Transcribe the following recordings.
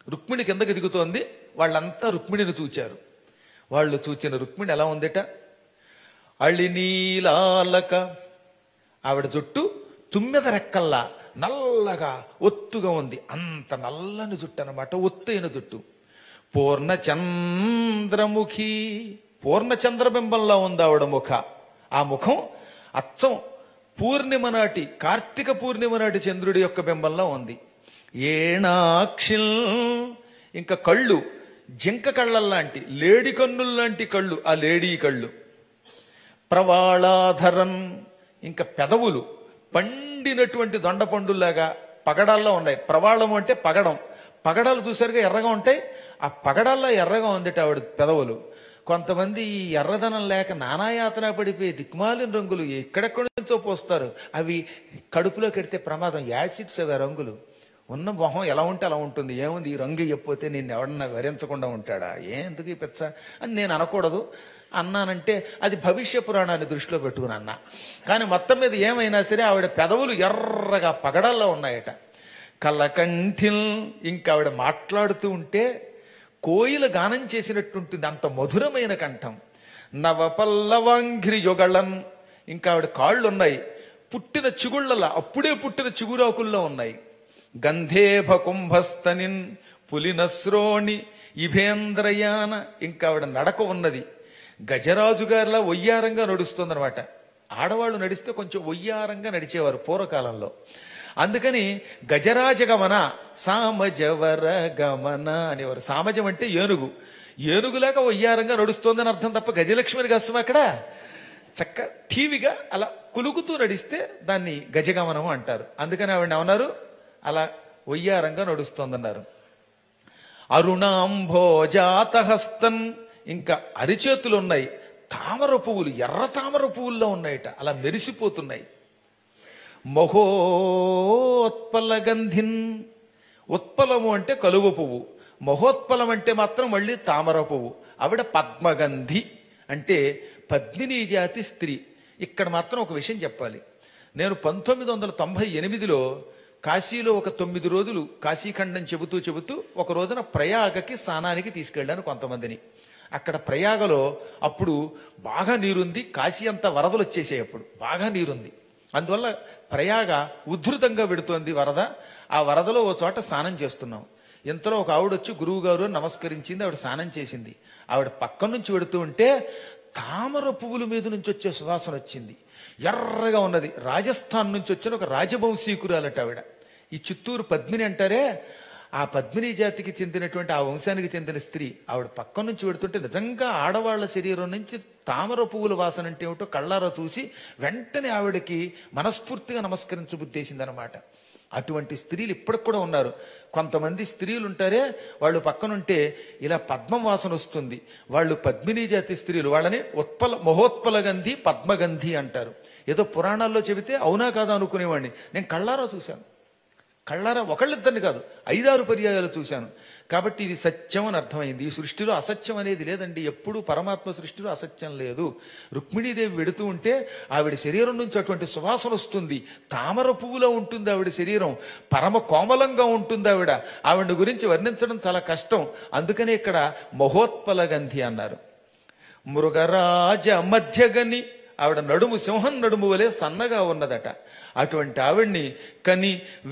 రుక్మిణి కిందకి దిగుతోంది వాళ్ళంతా రుక్మిణిని చూచారు వాళ్ళు చూచిన రుక్మిణి ఎలా ఉందట అళినీలాలక ఆవిడ జుట్టు తుమ్మెద రెక్కల్లా నల్లగా ఒత్తుగా ఉంది అంత నల్లని జుట్టు అనమాట ఒత్తైన జుట్టు పూర్ణ చంద్రముఖి పూర్ణ చంద్రబింబంలో ఉంది ఆవిడ ముఖ ఆ ముఖం అచ్చం పూర్ణిమ నాటి కార్తీక పూర్ణిమ నాటి చంద్రుడి యొక్క బింబంలో ఉంది ఏణాక్షిల్ ఇంకా కళ్ళు జింక కళ్ళల్లాంటి లేడి కన్నుల్లాంటి కళ్ళు ఆ లేడీ కళ్ళు ప్రవాళాధరన్ ఇంకా పెదవులు పండినటువంటి దొండపండులాగా పగడాల్లో ఉన్నాయి ప్రవాళం అంటే పగడం పగడాలు చూసారుగా ఎర్రగా ఉంటాయి ఆ పగడాల్లో ఎర్రగా ఉందిట ఆవిడ పెదవులు కొంతమంది ఈ ఎర్రదనం లేక నానాయాతన పడిపోయి దిక్మాలిన రంగులు ఎక్కడెక్కడి నుంచో పోస్తారు అవి కడుపులో కెడితే ప్రమాదం యాసిడ్స్ అవి ఆ రంగులు ఉన్న మొహం ఎలా ఉంటే అలా ఉంటుంది ఏముంది ఈ రంగు చెప్పితే నేను ఎవడన్నా వరించకుండా ఉంటాడా ఏ ఎందుకు ఈ పెచ్చ అని నేను అనకూడదు అన్నానంటే అది భవిష్య పురాణాన్ని దృష్టిలో పెట్టుకుని అన్నా కానీ మొత్తం మీద ఏమైనా సరే ఆవిడ పెదవులు ఎర్రగా పగడల్లో ఉన్నాయట కళ్ళకంఠిల్ ఇంకా ఆవిడ మాట్లాడుతూ ఉంటే కోయిల గానం చేసినట్టుంటుంది అంత మధురమైన కంఠం నవపల్లవాంఘ్రి యుగళన్ ఇంకా ఆవిడ కాళ్ళు ఉన్నాయి పుట్టిన చిగుళ్ళలా అప్పుడే పుట్టిన చిగురాకుల్లో ఉన్నాయి గంధేభ కుంభస్తనిన్ పులినశ్రోణి ఇభేంద్రయాన ఇంకా ఆవిడ నడక ఉన్నది గజరాజు గారిలా ఒయ్యారంగా నడుస్తుందన్నమాట ఆడవాళ్ళు నడిస్తే కొంచెం ఒయ్యారంగా నడిచేవారు పూర్వకాలంలో అందుకని గజరాజ గమన సామజవర గమన అనేవారు సామజం అంటే ఏనుగు ఏనుగులాగా ఒయ్యారంగా నడుస్తోందని అర్థం తప్ప గజలక్ష్మిని కష్టం అక్కడ చక్క ఠీవిగా అలా కులుకుతూ నడిస్తే దాన్ని గజగమనము అంటారు అందుకని ఆవిడ ఏమన్నారు అలా ఒయ్యారంగా నడుస్తోందన్నారు అరుణాంభోజాతహస్తన్ ఇంకా అరిచేతులు ఉన్నాయి తామర పువ్వులు ఎర్ర తామర పువ్వుల్లో ఉన్నాయట అలా మెరిసిపోతున్నాయి మహోత్పల గంధిన్ ఉత్పలము అంటే కలువ పువ్వు మహోత్పలం అంటే మాత్రం మళ్ళీ తామర పువ్వు ఆవిడ పద్మగంధి అంటే పద్మిని జాతి స్త్రీ ఇక్కడ మాత్రం ఒక విషయం చెప్పాలి నేను పంతొమ్మిది వందల తొంభై ఎనిమిదిలో కాశీలో ఒక తొమ్మిది రోజులు కాశీఖండం చెబుతూ చెబుతూ ఒక రోజున ప్రయాగకి స్నానానికి తీసుకెళ్ళాను కొంతమందిని అక్కడ ప్రయాగలో అప్పుడు బాగా నీరుంది కాశీ అంతా వరదలు వచ్చేసాయి అప్పుడు బాగా నీరుంది అందువల్ల ప్రయాగ ఉద్ధృతంగా పెడుతోంది వరద ఆ వరదలో ఓ చోట స్నానం చేస్తున్నాం ఇంతలో ఒక ఆవిడ వచ్చి గురువు గారు నమస్కరించింది ఆవిడ స్నానం చేసింది ఆవిడ పక్క నుంచి వెడుతూ ఉంటే తామర పువ్వుల మీద నుంచి వచ్చే సువాసన వచ్చింది ఎర్రగా ఉన్నది రాజస్థాన్ నుంచి వచ్చిన ఒక రాజవంశీకురాలట ఆవిడ ఈ చిత్తూరు పద్మిని అంటారే ఆ పద్మిని జాతికి చెందినటువంటి ఆ వంశానికి చెందిన స్త్రీ ఆవిడ పక్క నుంచి పెడుతుంటే నిజంగా ఆడవాళ్ల శరీరం నుంచి తామర పువ్వుల వాసన అంటే ఏమిటో కళ్ళారా చూసి వెంటనే ఆవిడకి మనస్ఫూర్తిగా నమస్కరించబుద్దేసిందనమాట అటువంటి స్త్రీలు ఇప్పటికి కూడా ఉన్నారు కొంతమంది స్త్రీలు ఉంటారే వాళ్ళు పక్కనుంటే ఇలా పద్మం వాసన వస్తుంది వాళ్ళు పద్మిని జాతి స్త్రీలు వాళ్ళని ఉత్పల మహోత్పల గంధి పద్మగంధి అంటారు ఏదో పురాణాల్లో చెబితే అవునా కాదా అనుకునేవాడిని నేను కళ్ళారా చూశాను కళ్ళారా ఒకళ్ళిద్దరిని కాదు ఐదారు పర్యాయాలు చూశాను కాబట్టి ఇది సత్యం అని అర్థమైంది ఈ సృష్టిలో అసత్యం అనేది లేదండి ఎప్పుడూ పరమాత్మ సృష్టిలో అసత్యం లేదు రుక్మిణీదేవి వెడుతూ ఉంటే ఆవిడ శరీరం నుంచి అటువంటి సువాసన వస్తుంది తామర పువ్వులో ఉంటుంది ఆవిడ శరీరం పరమ కోమలంగా ఉంటుంది ఆవిడ ఆవిడ గురించి వర్ణించడం చాలా కష్టం అందుకనే ఇక్కడ మహోత్పల గంధి అన్నారు మృగరాజ మధ్యగని ఆవిడ నడుము సింహం నడుము వలె సన్నగా ఉన్నదట అటువంటి ఆవిడ్ని కని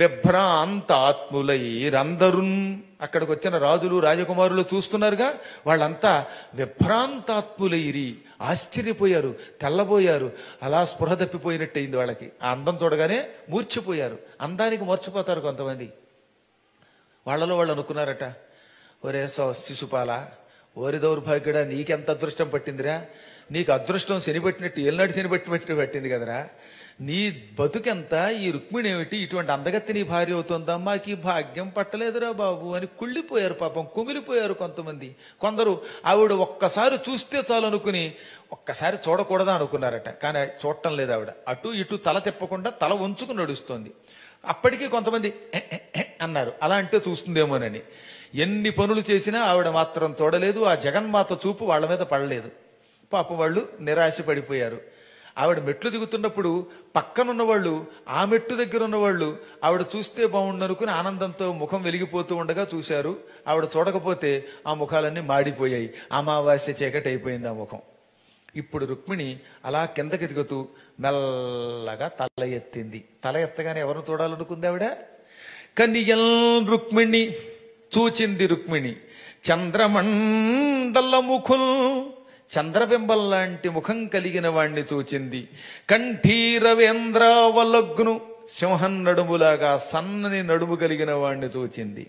విభ్రాంతాత్ములైరందరున్ అక్కడికి వచ్చిన రాజులు రాజకుమారులు చూస్తున్నారుగా వాళ్ళంతా విభ్రాంతాత్ములైరి ఆశ్చర్యపోయారు తెల్లబోయారు అలా స్పృహ తప్పిపోయినట్టయింది వాళ్ళకి ఆ అందం చూడగానే మూర్చిపోయారు అందానికి మర్చిపోతారు కొంతమంది వాళ్ళలో వాళ్ళు అనుకున్నారట ఒరే స- శిశుపాల ఓరి దౌర్భాగ్యుడా నీకెంత అదృష్టం పట్టిందిరా నీకు అదృష్టం శనిపెట్టినట్టు ఏలినాడు శనిపెట్టినట్టు పట్టింది కదరా నీ బతుకెంత ఈ రుక్మిణి ఏమిటి ఇటువంటి అందగత్తి నీ భార్య అవుతుందా మాకు ఈ భాగ్యం పట్టలేదురా బాబు అని కుళ్ళిపోయారు పాపం కుమిలిపోయారు కొంతమంది కొందరు ఆవిడ ఒక్కసారి చూస్తే చాలు అనుకుని ఒక్కసారి చూడకూడదా అనుకున్నారట కానీ చూడటం లేదు ఆవిడ అటు ఇటు తల తిప్పకుండా తల ఉంచుకుని నడుస్తోంది అప్పటికీ కొంతమంది "ఎ, ఎ, ఎ" అన్నారు అలా అంటే చూస్తుందేమోనని ఎన్ని పనులు చేసినా ఆవిడ మాత్రం చూడలేదు ఆ జగన్మాత చూపు వాళ్ళ మీద పడలేదు పాపం వాళ్ళు నిరాశ పడిపోయారు ఆవిడ మెట్లు దిగుతున్నప్పుడు పక్కనున్న వాళ్ళు ఆ మెట్టు దగ్గర ఉన్నవాళ్ళు ఆవిడ చూస్తే బాగుండు అనుకుని ఆనందంతో ముఖం వెలిగిపోతూ ఉండగా చూశారు ఆవిడ చూడకపోతే ఆ ముఖాలన్నీ మాడిపోయాయి అమావాస్య చీకటి అయిపోయింది ఆ ముఖం ఇప్పుడు రుక్మిణి అలా కిందకి దిగుతూ మెల్లగా తల ఎత్తింది తల ఎత్తగానే ఎవరిని చూడాలనుకుంది ఆవిడ కనియల్ రుక్మిణి చూచింది రుక్మిణి చంద్రమండల ముఖుల్ చంద్రబింబం లాంటి ముఖం కలిగిన వాణ్ణి చూచింది కంఠీరవేంద్రావలగ్ను సింహం నడుములాగా సన్నని నడుము కలిగిన వాణ్ణి చూచింది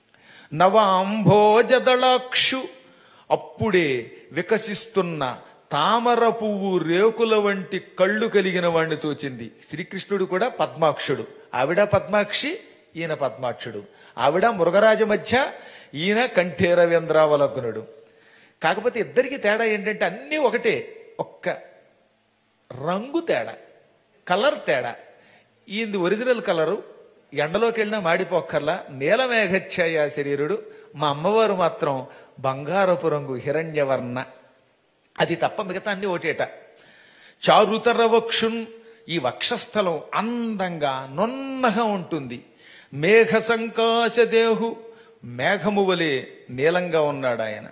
నవాంభోజదళాక్షు అప్పుడే వికసిస్తున్న తామర పువ్వు రేకుల వంటి కళ్ళు కలిగిన వాణ్ణి చూచింది శ్రీకృష్ణుడు కూడా పద్మాక్షుడు ఆవిడ పద్మాక్షి ఈయన పద్మాక్షుడు ఆవిడ మృగరాజ మధ్య ఈయన కంఠేరవేంద్రావలగ్నుడు కాకపోతే ఇద్దరికి తేడా ఏంటంటే అన్నీ ఒకటే ఒక్క రంగు తేడా కలర్ తేడా ఈయనది ఒరిజినల్ కలరు ఎండలోకి వెళ్ళినా మాడిపోక్కర్లా నీలమేఘఛాయ శరీరుడు మా అమ్మవారు మాత్రం బంగారపు రంగు హిరణ్యవర్ణ అది తప్ప మిగతా అన్ని ఒకటేట చారుతర వక్షున్ ఈ వక్షస్థలం అందంగా నున్నగా ఉంటుంది మేఘ సంకాశ దేహు మేఘము వలె నీలంగా ఉన్నాడు ఆయన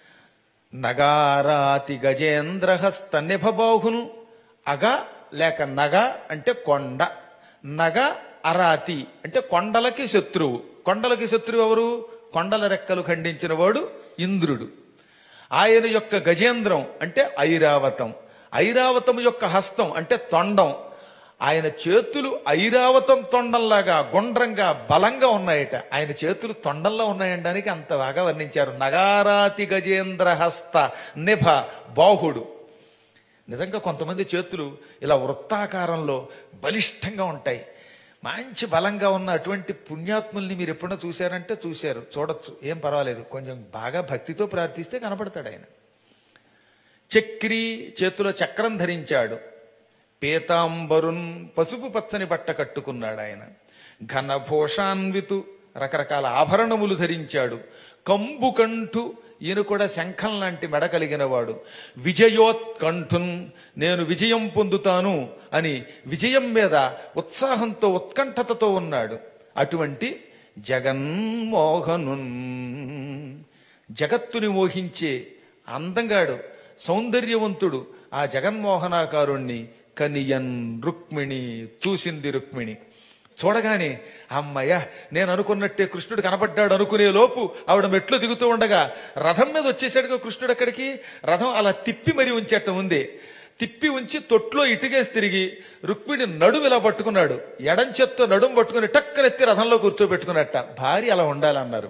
నగారాతి గజేంద్రహస్త నిభబాహును అగ లేక నగ అంటే కొండ నగ అరాతి అంటే కొండలకి శత్రువు కొండలకి శత్రువు ఎవరు కొండల రెక్కలు ఖండించిన వాడు ఇంద్రుడు ఆయన యొక్క గజేంద్రం అంటే ఐరావతం ఐరావతం యొక్క హస్తం అంటే తొండం ఆయన చేతులు ఐరావతం తొండంలాగా గుండ్రంగా బలంగా ఉన్నాయట ఆయన చేతులు తొండంలో ఉన్నాయనడానికి అంత బాగా వర్ణించారు నగారాతి గజేంద్ర హస్త నిభ బాహుడు నిజంగా కొంతమంది చేతులు ఇలా వృత్తాకారంలో బలిష్టంగా ఉంటాయి మంచి బలంగా ఉన్న అటువంటి పుణ్యాత్ముల్ని మీరు ఎప్పుడైనా చూశారంటే చూశారు చూడొచ్చు ఏం పర్వాలేదు కొంచెం బాగా భక్తితో ప్రార్థిస్తే కనపడతాడు ఆయన చక్రి చేతిలో చక్రం ధరించాడు పీతాంబరున్ పసుపు పచ్చని బట్ట కట్టుకున్నాడు ఆయన ఘనభూషాన్వితు రకరకాల ఆభరణములు ధరించాడు కంబుకంఠు ఈయన కూడా శంఖం లాంటి మెడ కలిగిన వాడు విజయోత్కంఠున్ నేను విజయం పొందుతాను అని విజయం మీద ఉత్సాహంతో ఉత్కంఠతతో ఉన్నాడు అటువంటి జగన్మోహనున్ జగత్తుని మోహించే అందంగాడు సౌందర్యవంతుడు ఆ జగన్మోహనాకారుణ్ణి కనియన్ రుక్మిణి చూసింది రుక్మిణి చూడగానే అమ్మయ్య నేను అనుకున్నట్టే కృష్ణుడు కనపడ్డాడు అనుకునే లోపు ఆవిడ మెట్లు దిగుతూ ఉండగా రథం మీద వచ్చేసాడుగా కృష్ణుడు అక్కడికి రథం అలా తిప్పి మరీ ఉంచేట ఉంది తిప్పి ఉంచి తొట్లో ఇటుకేసి తిరిగి రుక్మిణి నడుము ఇలా పట్టుకున్నాడు ఎడం చేత్తో నడుము పట్టుకుని టక్కనెత్తి రథంలో కూర్చోబెట్టుకున్నట్ట భార్య అలా ఉండాలన్నారు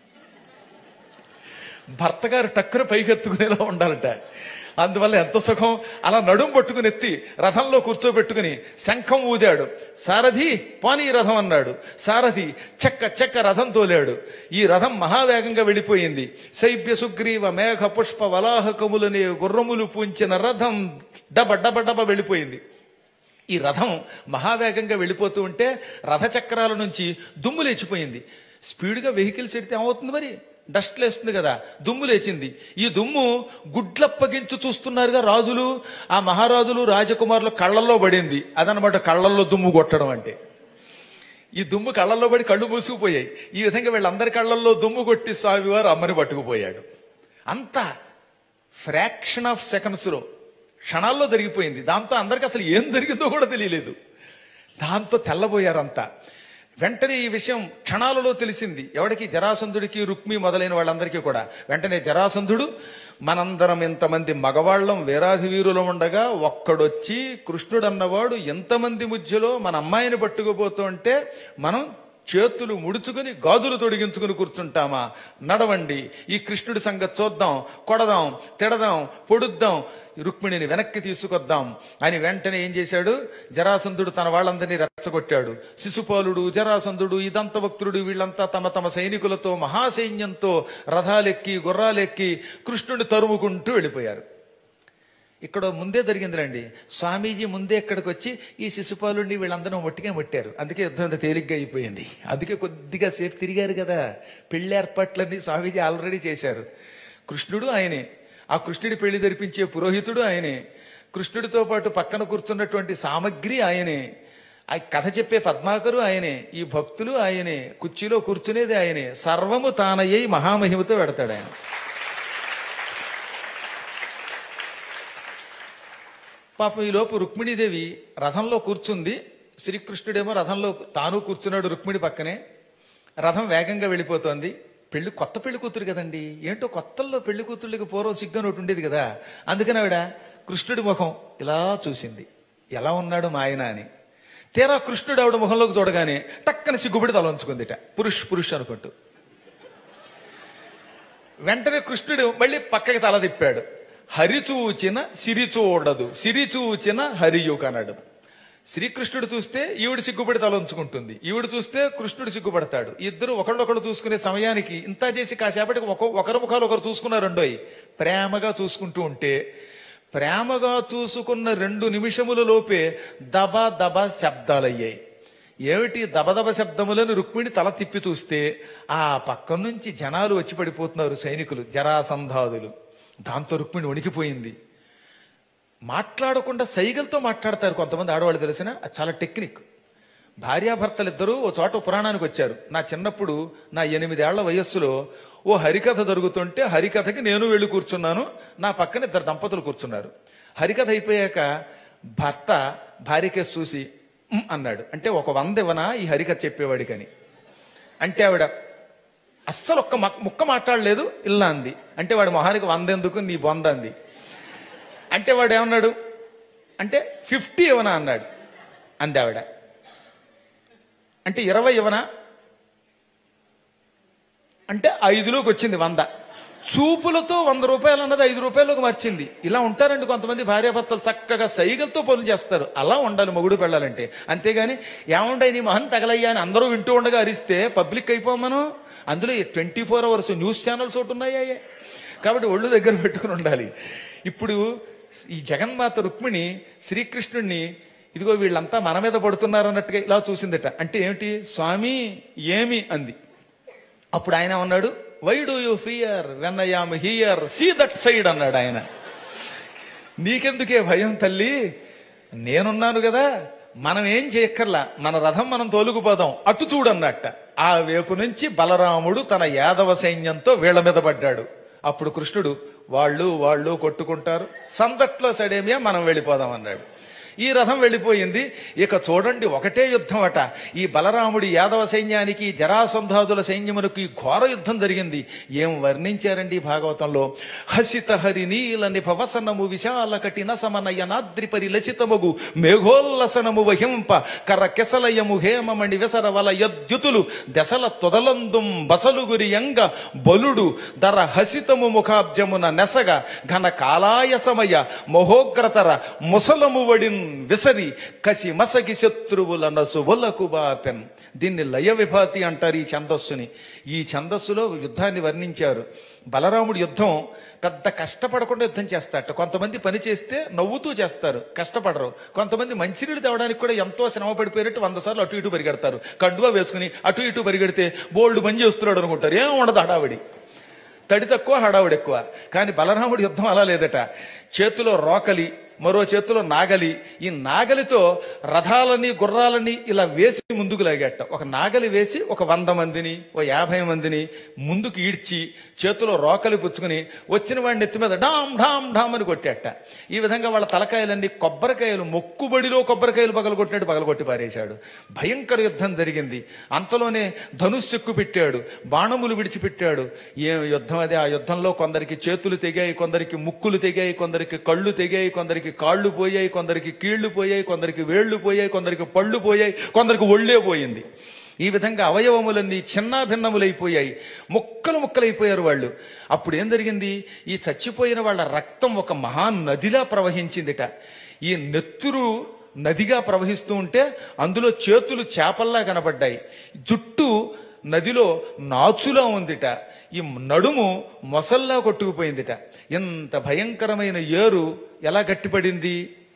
భర్త గారు టక్కున పైకెత్తుకునేలా ఉండాలట అందువల్ల ఎంత సుఖం అలా నడుం పట్టుకుని ఎత్తి రథంలో కూర్చోబెట్టుకుని శంఖం ఊదాడు సారథి పానీ రథం అన్నాడు సారథి చెక్క చెక్క రథం తోలాడు ఈ రథం మహావేగంగా వెళ్ళిపోయింది శైబ్య సుగ్రీవ మేఘ పుష్ప వలాహకములనే గుర్రములు పూంచిన రథం డబ డబ డబ వెళ్ళిపోయింది ఈ రథం మహావేగంగా వెళ్ళిపోతూ ఉంటే రథ చక్రాల నుంచి దుమ్ము లేచిపోయింది స్పీడ్గా వెహికల్స్ ఎడితే ఏమవుతుంది మరి డస్ట్ లేస్తుంది కదా దుమ్ము లేచింది ఈ దుమ్ము గుడ్లప్పగించు చూస్తున్నారుగా రాజులు ఆ మహారాజులు రాజకుమారులు కళ్ళల్లో పడింది అదనమాట కళ్ళల్లో దుమ్ము కొట్టడం అంటే ఈ దుమ్ము కళ్ళల్లో పడి కళ్ళు మూసుకుపోయాయి ఈ విధంగా వీళ్ళందరి కళ్ళల్లో దుమ్ము కొట్టి స్వామివారు అమ్మని పట్టుకుపోయాడు అంతా ఫ్రాక్షన్ ఆఫ్ సెకండ్స్లో క్షణాల్లో జరిగిపోయింది దాంతో అందరికి అసలు ఏం జరిగిందో కూడా తెలియలేదు దాంతో తెల్లబోయారంతా వెంటనే ఈ విషయం క్షణాలలో తెలిసింది ఎవడికి జరాసంధుడికి రుక్మి మొదలైన వాళ్ళందరికీ కూడా వెంటనే జరాసంధుడు మనందరం ఇంతమంది మగవాళ్ళం వీరాధి వీరులు ఉండగా ఒక్కడొచ్చి కృష్ణుడు అన్నవాడు ఎంతమంది మధ్యలో మన అమ్మాయిని పట్టుకుపోతూ ఉంటే మనం చేతులు ముడుచుకుని గాజులు తొడిగించుకుని కూర్చుంటామా నడవండి ఈ కృష్ణుడి సంగతి చూద్దాం కొడదాం తిడదాం పొడుద్దాం రుక్మిణిని వెనక్కి తీసుకొద్దాం అని వెంటనే ఏం చేశాడు జరాసంధుడు తన వాళ్ళందరినీ రెచ్చగొట్టాడు శిశుపాలుడు జరాసంధుడు ఇదంతభక్తుడు వీళ్ళంతా తమ తమ సైనికులతో మహాసైన్యంతో రథాలెక్కి గుర్రాలెక్కి కృష్ణుడిని తరుముకుంటూ వెళ్ళిపోయారు ఇక్కడ ముందే జరిగిందిలేండి స్వామీజీ ముందే ఇక్కడికి వచ్చి ఈ శిశుపాలుడిని వీళ్ళందరూ ఒట్టిగా ముట్టారు అందుకే యుద్ధం అంత తేలిగ్గా అయిపోయింది అందుకే కొద్దిగా సేఫ్ తిరిగారు కదా పెళ్లి ఏర్పాట్లన్నీ స్వామీజీ ఆల్రెడీ చేశారు కృష్ణుడు ఆయనే ఆ కృష్ణుడి పెళ్లి జరిపించే పురోహితుడు ఆయనే కృష్ణుడితో పాటు పక్కన కూర్చున్నటువంటి సామగ్రి ఆయనే ఆ కథ చెప్పే పద్మాకరు ఆయనే ఈ భక్తులు ఆయనే కుర్చీలో కూర్చునేది ఆయనే సర్వము తానయ్యి మహామహిమతో పెడతాడు ఆయన పాపం ఈలోపు రుక్మిణీదేవి రథంలో కూర్చుంది శ్రీకృష్ణుడేమో రథంలో తాను కూర్చున్నాడు రుక్మిణి పక్కనే రథం వేగంగా వెళ్ళిపోతోంది పెళ్లి కొత్త పెళ్లి కూతురు కదండి ఏంటో కొత్తల్లో పెళ్లి కూతుళ్ళకి పూర్వం సిగ్గని ఒకటి ఉండేది కదా అందుకని ఆవిడ కృష్ణుడి ముఖం ఇలా చూసింది ఎలా ఉన్నాడు మా ఆయన అని తీరా కృష్ణుడు ఆవిడ ముఖంలోకి చూడగానే టక్కన సిగ్గుపడి తల ఉంచుకుందిట పురుష్ పురుష్ అనుకుంటూ వెంటనే కృష్ణుడు మళ్ళీ పక్కకి తల తిప్పాడు హరి చూచిన సిరి చూడదు సిరి చూచిన హరియు కనడు శ్రీకృష్ణుడు చూస్తే ఈవిడ సిగ్గుపడి తల ఉంచుకుంటుంది ఈవిడ చూస్తే కృష్ణుడు సిగ్గుపడతాడు ఇద్దరు ఒకళ్ళొకళ్ళు చూసుకునే సమయానికి ఇంత చేసి కాసేపటికి ఒక ఒకరి ముఖాలు ఒకరు చూసుకున్నారండోయ్ ప్రేమగా చూసుకుంటూ ఉంటే ప్రేమగా చూసుకున్న రెండు నిమిషముల లోపే దబ దబ శబ్దాలయ్యాయి ఏమిటి దబదబ శబ్దములను రుక్మిణి తల తిప్పి చూస్తే ఆ పక్క నుంచి జనాలు వచ్చి పడిపోతున్నారు సైనికులు జరాసంధాదులు దాంతో రుక్మిణి వణికిపోయింది మాట్లాడకుండా సైగలతో మాట్లాడతారు కొంతమంది ఆడవాళ్ళు తెలిసిన అది చాలా టెక్నిక్ భార్యాభర్తలు ఇద్దరూ ఓ చోట పురాణానికి వచ్చారు నా చిన్నప్పుడు నా ఎనిమిదేళ్ల వయస్సులో ఓ హరికథ జరుగుతుంటే హరికథకి నేను వెళ్ళి కూర్చున్నాను నా పక్కన ఇద్దరు దంపతులు కూర్చున్నారు హరికథ అయిపోయాక భర్త భార్యకేసి చూసి "ఉమ్" అన్నాడు అంటే ఒక వంద ఇవ్వనా ఈ హరికథ చెప్పేవాడికని అంటే ఆవిడ అస్సలు ఒక్క మక్- ముక్క మాట్లాడలేదు ఇల్లా అంది అంటే వాడి మొహానికి వంద ఎందుకు నీ బొంద అంది అంటే వాడు ఏమన్నాడు అంటే ఫిఫ్టీ ఇవ్వనా అన్నాడు అంది ఆవిడ అంటే ఇరవై ఇవ్వనా అంటే ఐదులోకి వచ్చింది వంద చూపులతో వంద రూపాయలు అన్నది ఐదు రూపాయలకు మార్చింది ఇలా ఉంటారండి కొంతమంది భార్యాభర్తలు చక్కగా సైగలతో పనులు చేస్తారు అలా ఉండాలి మొగుడు పెళ్ళాలంటే అంతేగాని ఏముండయి నీ మొహం తగలయ్యా అని అందరూ వింటూ ఉండగా అరిస్తే పబ్లిక్ అయిపోం మనం అందులో twenty four hours news channels ఒకటి ఉన్నాయా కాబట్టి ఒళ్ళు దగ్గర పెట్టుకుని ఉండాలి ఇప్పుడు ఈ జగన్మాత రుక్మిణి శ్రీకృష్ణుణ్ణి ఇదిగో వీళ్ళంతా మన మీద పడుతున్నారు అన్నట్టుగా ఇలా చూసిందట అంటే ఏమిటి స్వామి ఏమి అంది అప్పుడు ఆయన అన్నాడు why do you fear when I am here see that side అన్నాడు ఆయన నీకెందుకే భయం తల్లి నేనున్నాను కదా మనం ఏం చేయక్కర్లా మన రథం మనం తోలుకుపోదాం అటు చూడన్నట్ట ఆ వైపు నుంచి బలరాముడు తన యాదవ సైన్యంతో వీళ్ళ మీద పడ్డాడు అప్పుడు కృష్ణుడు వాళ్ళు వాళ్ళు కొట్టుకుంటారు సందట్లో సడేమియా మనం వెళ్ళిపోదాం అన్నాడు ఈ రథం వెళ్ళిపోయింది ఇక చూడండి ఒకటే యుద్ధం అట ఈ బలరాముడి యాదవ సైన్యానికి జరాసంధాదుల సైన్యమునకు ఈ ఘోర యుద్ధం జరిగింది ఏం వర్ణించారండి ఈ భాగవతంలో హసిత హరి నీల నిభవసనము విశాల కఠిన సమనయనాద్రి పరిలసితముగు మేఘోల్లసనము వహింప కర కెసలయము హేమమణి విసర వల యద్యుతులు దశల తొదలందుం బసలుగురి యంగ బలుడు దర హసితము ముఖాబ్జమున నెసగ ఘన కాలాయసమయ మహోగ్రతర ముసలము వడిన్ విసరి కసి మసగి శత్రువుల నసువులకు బాపెన్ దీన్ని లయ విభాతి అంటారు ఈ ఛందస్సుని ఈ ఛందస్సులో యుద్ధాన్ని వర్ణించారు బలరాముడు యుద్ధం పెద్ద కష్టపడకుండా యుద్ధం చేస్తారట కొంతమంది పని చేస్తే నవ్వుతూ చేస్తారు కష్టపడరు కొంతమంది మంచినీళ్ళు తేవడానికి కూడా ఎంతో శ్రమ పడిపోయినట్టు వంద సార్లు అటు ఇటు పరిగెడతారు కండువా వేసుకుని అటు ఇటు పరిగెడితే బోల్డ్ పని చేస్తున్నాడు అనుకుంటారు ఏం ఉండదు హడావిడి తడి తక్కువ హడావుడు ఎక్కువ కానీ బలరాముడి యుద్ధం అలా లేదట చేతిలో రోకలి మరో చేతిలో నాగలి ఈ నాగలితో రథాలని గుర్రాలని ఇలా వేసి ముందుకు లాగేట ఒక నాగలి వేసి ఒక వంద మందిని ఓ యాభై మందిని ముందుకు ఈడ్చి చేతిలో రోకలి పుచ్చుకుని వచ్చిన వాడిని ఎత్తి మీద డామ్ డామ్ డామ్ అని కొట్టేట ఈ విధంగా వాళ్ళ తలకాయలన్నీ కొబ్బరికాయలు మొక్కుబడిలో కొబ్బరికాయలు పగలగొట్టినట్టు పగలగొట్టి పారేశాడు భయంకర యుద్ధం జరిగింది అంతలోనే ధనుస్సెక్కు పెట్టాడు బాణములు విడిచిపెట్టాడు ఏ యుద్ధం అదే ఆ యుద్ధంలో కొందరికి చేతులు తెగాయి కొందరికి ముక్కులు తెగాయి కొందరికి కళ్ళు తెగాయి కొందరికి కాళ్ళు పోయాయి కొందరికి కీళ్లు పోయాయి కొందరికి వేళ్లు పోయాయి కొందరికి పళ్ళు పోయాయి కొందరికి ఒళ్ళే పోయింది ఈ విధంగా అవయవములన్నీ చిన్న భిన్నములైపోయాయి ముక్కలు ముక్కలైపోయారు వాళ్ళు అప్పుడు ఏం జరిగింది ఈ చచ్చిపోయిన వాళ్ళ రక్తం ఒక మహా నదిలా ప్రవహించిందిట ఈ నెత్తురు నదిగా ప్రవహిస్తూ ఉంటే అందులో చేతులు చేపల్లా కనబడ్డాయి జుట్టు నదిలో నాచులా ఉందిట ఈ నడుము మొసల్లా కొట్టుకుపోయిందిట ఎంత భయంకరమైన ఏరు ఎలా గట్టిపడింది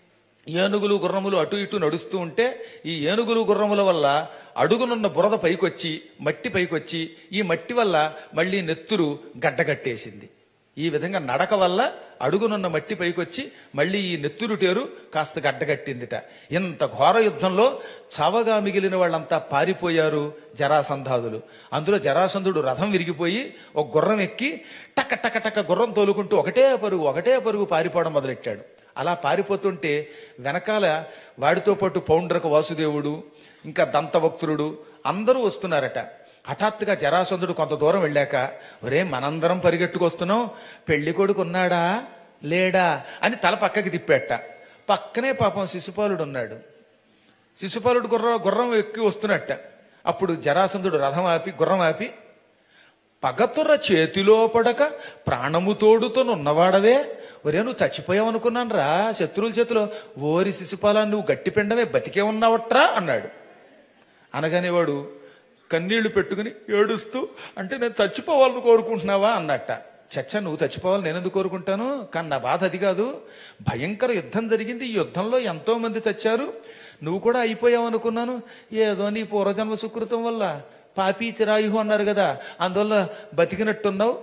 ఏనుగులు గుర్రములు అటు ఇటు నడుస్తూ ఉంటే ఈ ఏనుగులు గుర్రముల వల్ల అడుగునున్న బురద పైకొచ్చి మట్టి పైకొచ్చి ఈ మట్టి వల్ల మళ్ళీ నెత్తురు గడ్డగట్టేసింది ఈ విధంగా నడక వల్ల అడుగునున్న మట్టి పైకొచ్చి మళ్ళీ ఈ నెత్తురుటేరు కాస్త గడ్డగట్టిందిట ఇంత ఘోర యుద్ధంలో చావగా మిగిలిన వాళ్ళంతా పారిపోయారు జరాసంధాదులు అందులో జరాసంధుడు రథం విరిగిపోయి ఒక గుర్రం ఎక్కి టక్క టక్క టక్క గుర్రం తోలుకుంటూ ఒకటే పరుగు ఒకటే పరుగు పారిపోవడం మొదలెట్టాడు అలా పారిపోతుంటే వెనకాల వాడితో పాటు పౌండ్రక వాసుదేవుడు ఇంకా దంతవక్తుడు అందరూ వస్తున్నారట హఠాత్తుగా జరాసంధుడు కొంత దూరం వెళ్ళాక ఒరే మనందరం పరిగెట్టుకొస్తున్నాం పెళ్లి కొడుకు ఉన్నాడా లేడా అని తల పక్కకి తిప్పెట్ట పక్కనే పాపం శిశుపాలుడు ఉన్నాడు శిశుపాలుడు గుర్రం గుర్రం ఎక్కి వస్తున్నట్ట అప్పుడు జరాసంధుడు రథం ఆపి గుర్రం ఆపి పగతుర చేతిలో పడక ప్రాణము తోడుతోనున్నవాడవే ఒరే నువ్వు చచ్చిపోయావనుకున్నాను రా శత్రువుల చేతిలో ఓరి శిశుపాల నువ్వు గట్టి పిండమే బతికే ఉన్నావట్రా అన్నాడు అనగానే వాడు కన్నీళ్లు పెట్టుకుని ఏడుస్తూ అంటే నేను చచ్చిపోవాలని కోరుకుంటున్నావా అన్నట్ట చచ్చ నువ్వు చచ్చిపోవాలని నేను ఎందుకు కోరుకుంటాను కానీ నా బాధ అది కాదు భయంకర యుద్ధం జరిగింది ఈ యుద్ధంలో ఎంతో మంది చచ్చారు నువ్వు కూడా అయిపోయావు అనుకున్నాను ఏదో నీ పూర్వజన్మ సుకృతం వల్ల పాపి చిరాయు అన్నారు కదా అందువల్ల బతికినట్టున్నావు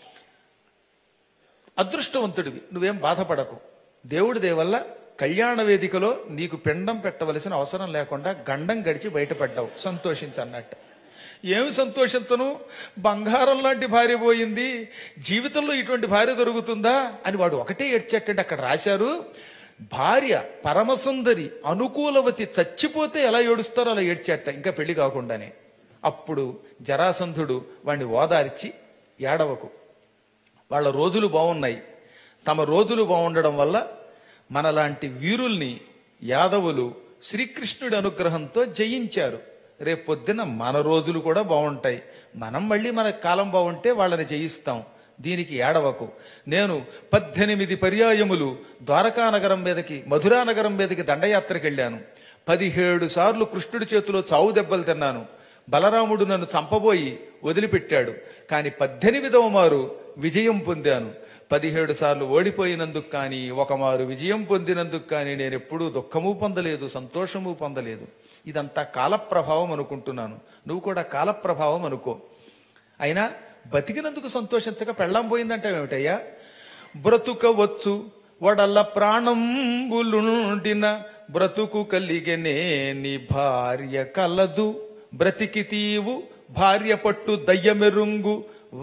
అదృష్టవంతుడివి నువ్వేం బాధపడకు దేవుడి దేవల్ల కళ్యాణ వేదికలో నీకు పిండం పెట్టవలసిన అవసరం లేకుండా గండం గడిచి బయటపడ్డావు సంతోషించన్నట్టు ఏమి సంతోషించను బంగారం లాంటి భార్య పోయింది జీవితంలో ఇటువంటి భార్య దొరుకుతుందా అని వాడు ఒకటే ఏడ్చేటంటే అక్కడ రాశారు భార్య పరమసుందరి అనుకూలవతి చచ్చిపోతే ఎలా ఏడుస్తారో అలా ఏడ్చేట ఇంకా పెళ్లి కాకుండానే అప్పుడు జరాసంధుడు వాణ్ణి ఓదార్చి ఏడవకు వాళ్ళ రోజులు బాగున్నాయి తమ రోజులు బాగుండడం వల్ల మనలాంటి వీరుల్ని యాదవులు శ్రీకృష్ణుడి అనుగ్రహంతో జయించారు రేపు పొద్దున మన రోజులు కూడా బాగుంటాయి మనం మళ్ళీ మన కాలం బాగుంటే వాళ్ళని జయిస్తాం దీనికి ఏడవకు నేను పద్దెనిమిది పర్యాయములు ద్వారకా నగరం మీదకి మధురా నగరం మీదకి దండయాత్రకు వెళ్ళాను పదిహేడు సార్లు కృష్ణుడి చేతిలో చావు దెబ్బలు తిన్నాను బలరాముడు నన్ను చంపబోయి వదిలిపెట్టాడు కాని పద్దెనిమిదవ మారు విజయం పొందాను పదిహేడు సార్లు ఓడిపోయినందుకు కానీ ఒక మారు విజయం పొందినందుకు కానీ నేను ఎప్పుడూ దుఃఖము పొందలేదు సంతోషము పొందలేదు ఇదంతా కాలప్రభావం అనుకుంటున్నాను నువ్వు కూడా కాలప్రభావం అనుకో అయినా బతికినందుకు సంతోషించక పెళ్ళాం పోయిందంటావేమిటయ్యా బ్రతుకవచ్చు వడల ప్రాణంబులుండిన బ్రతుకు కలిగనే నీ భార్య కలదు బ్రతికి తీవు భార్య పట్టు దయ్యమెరుంగు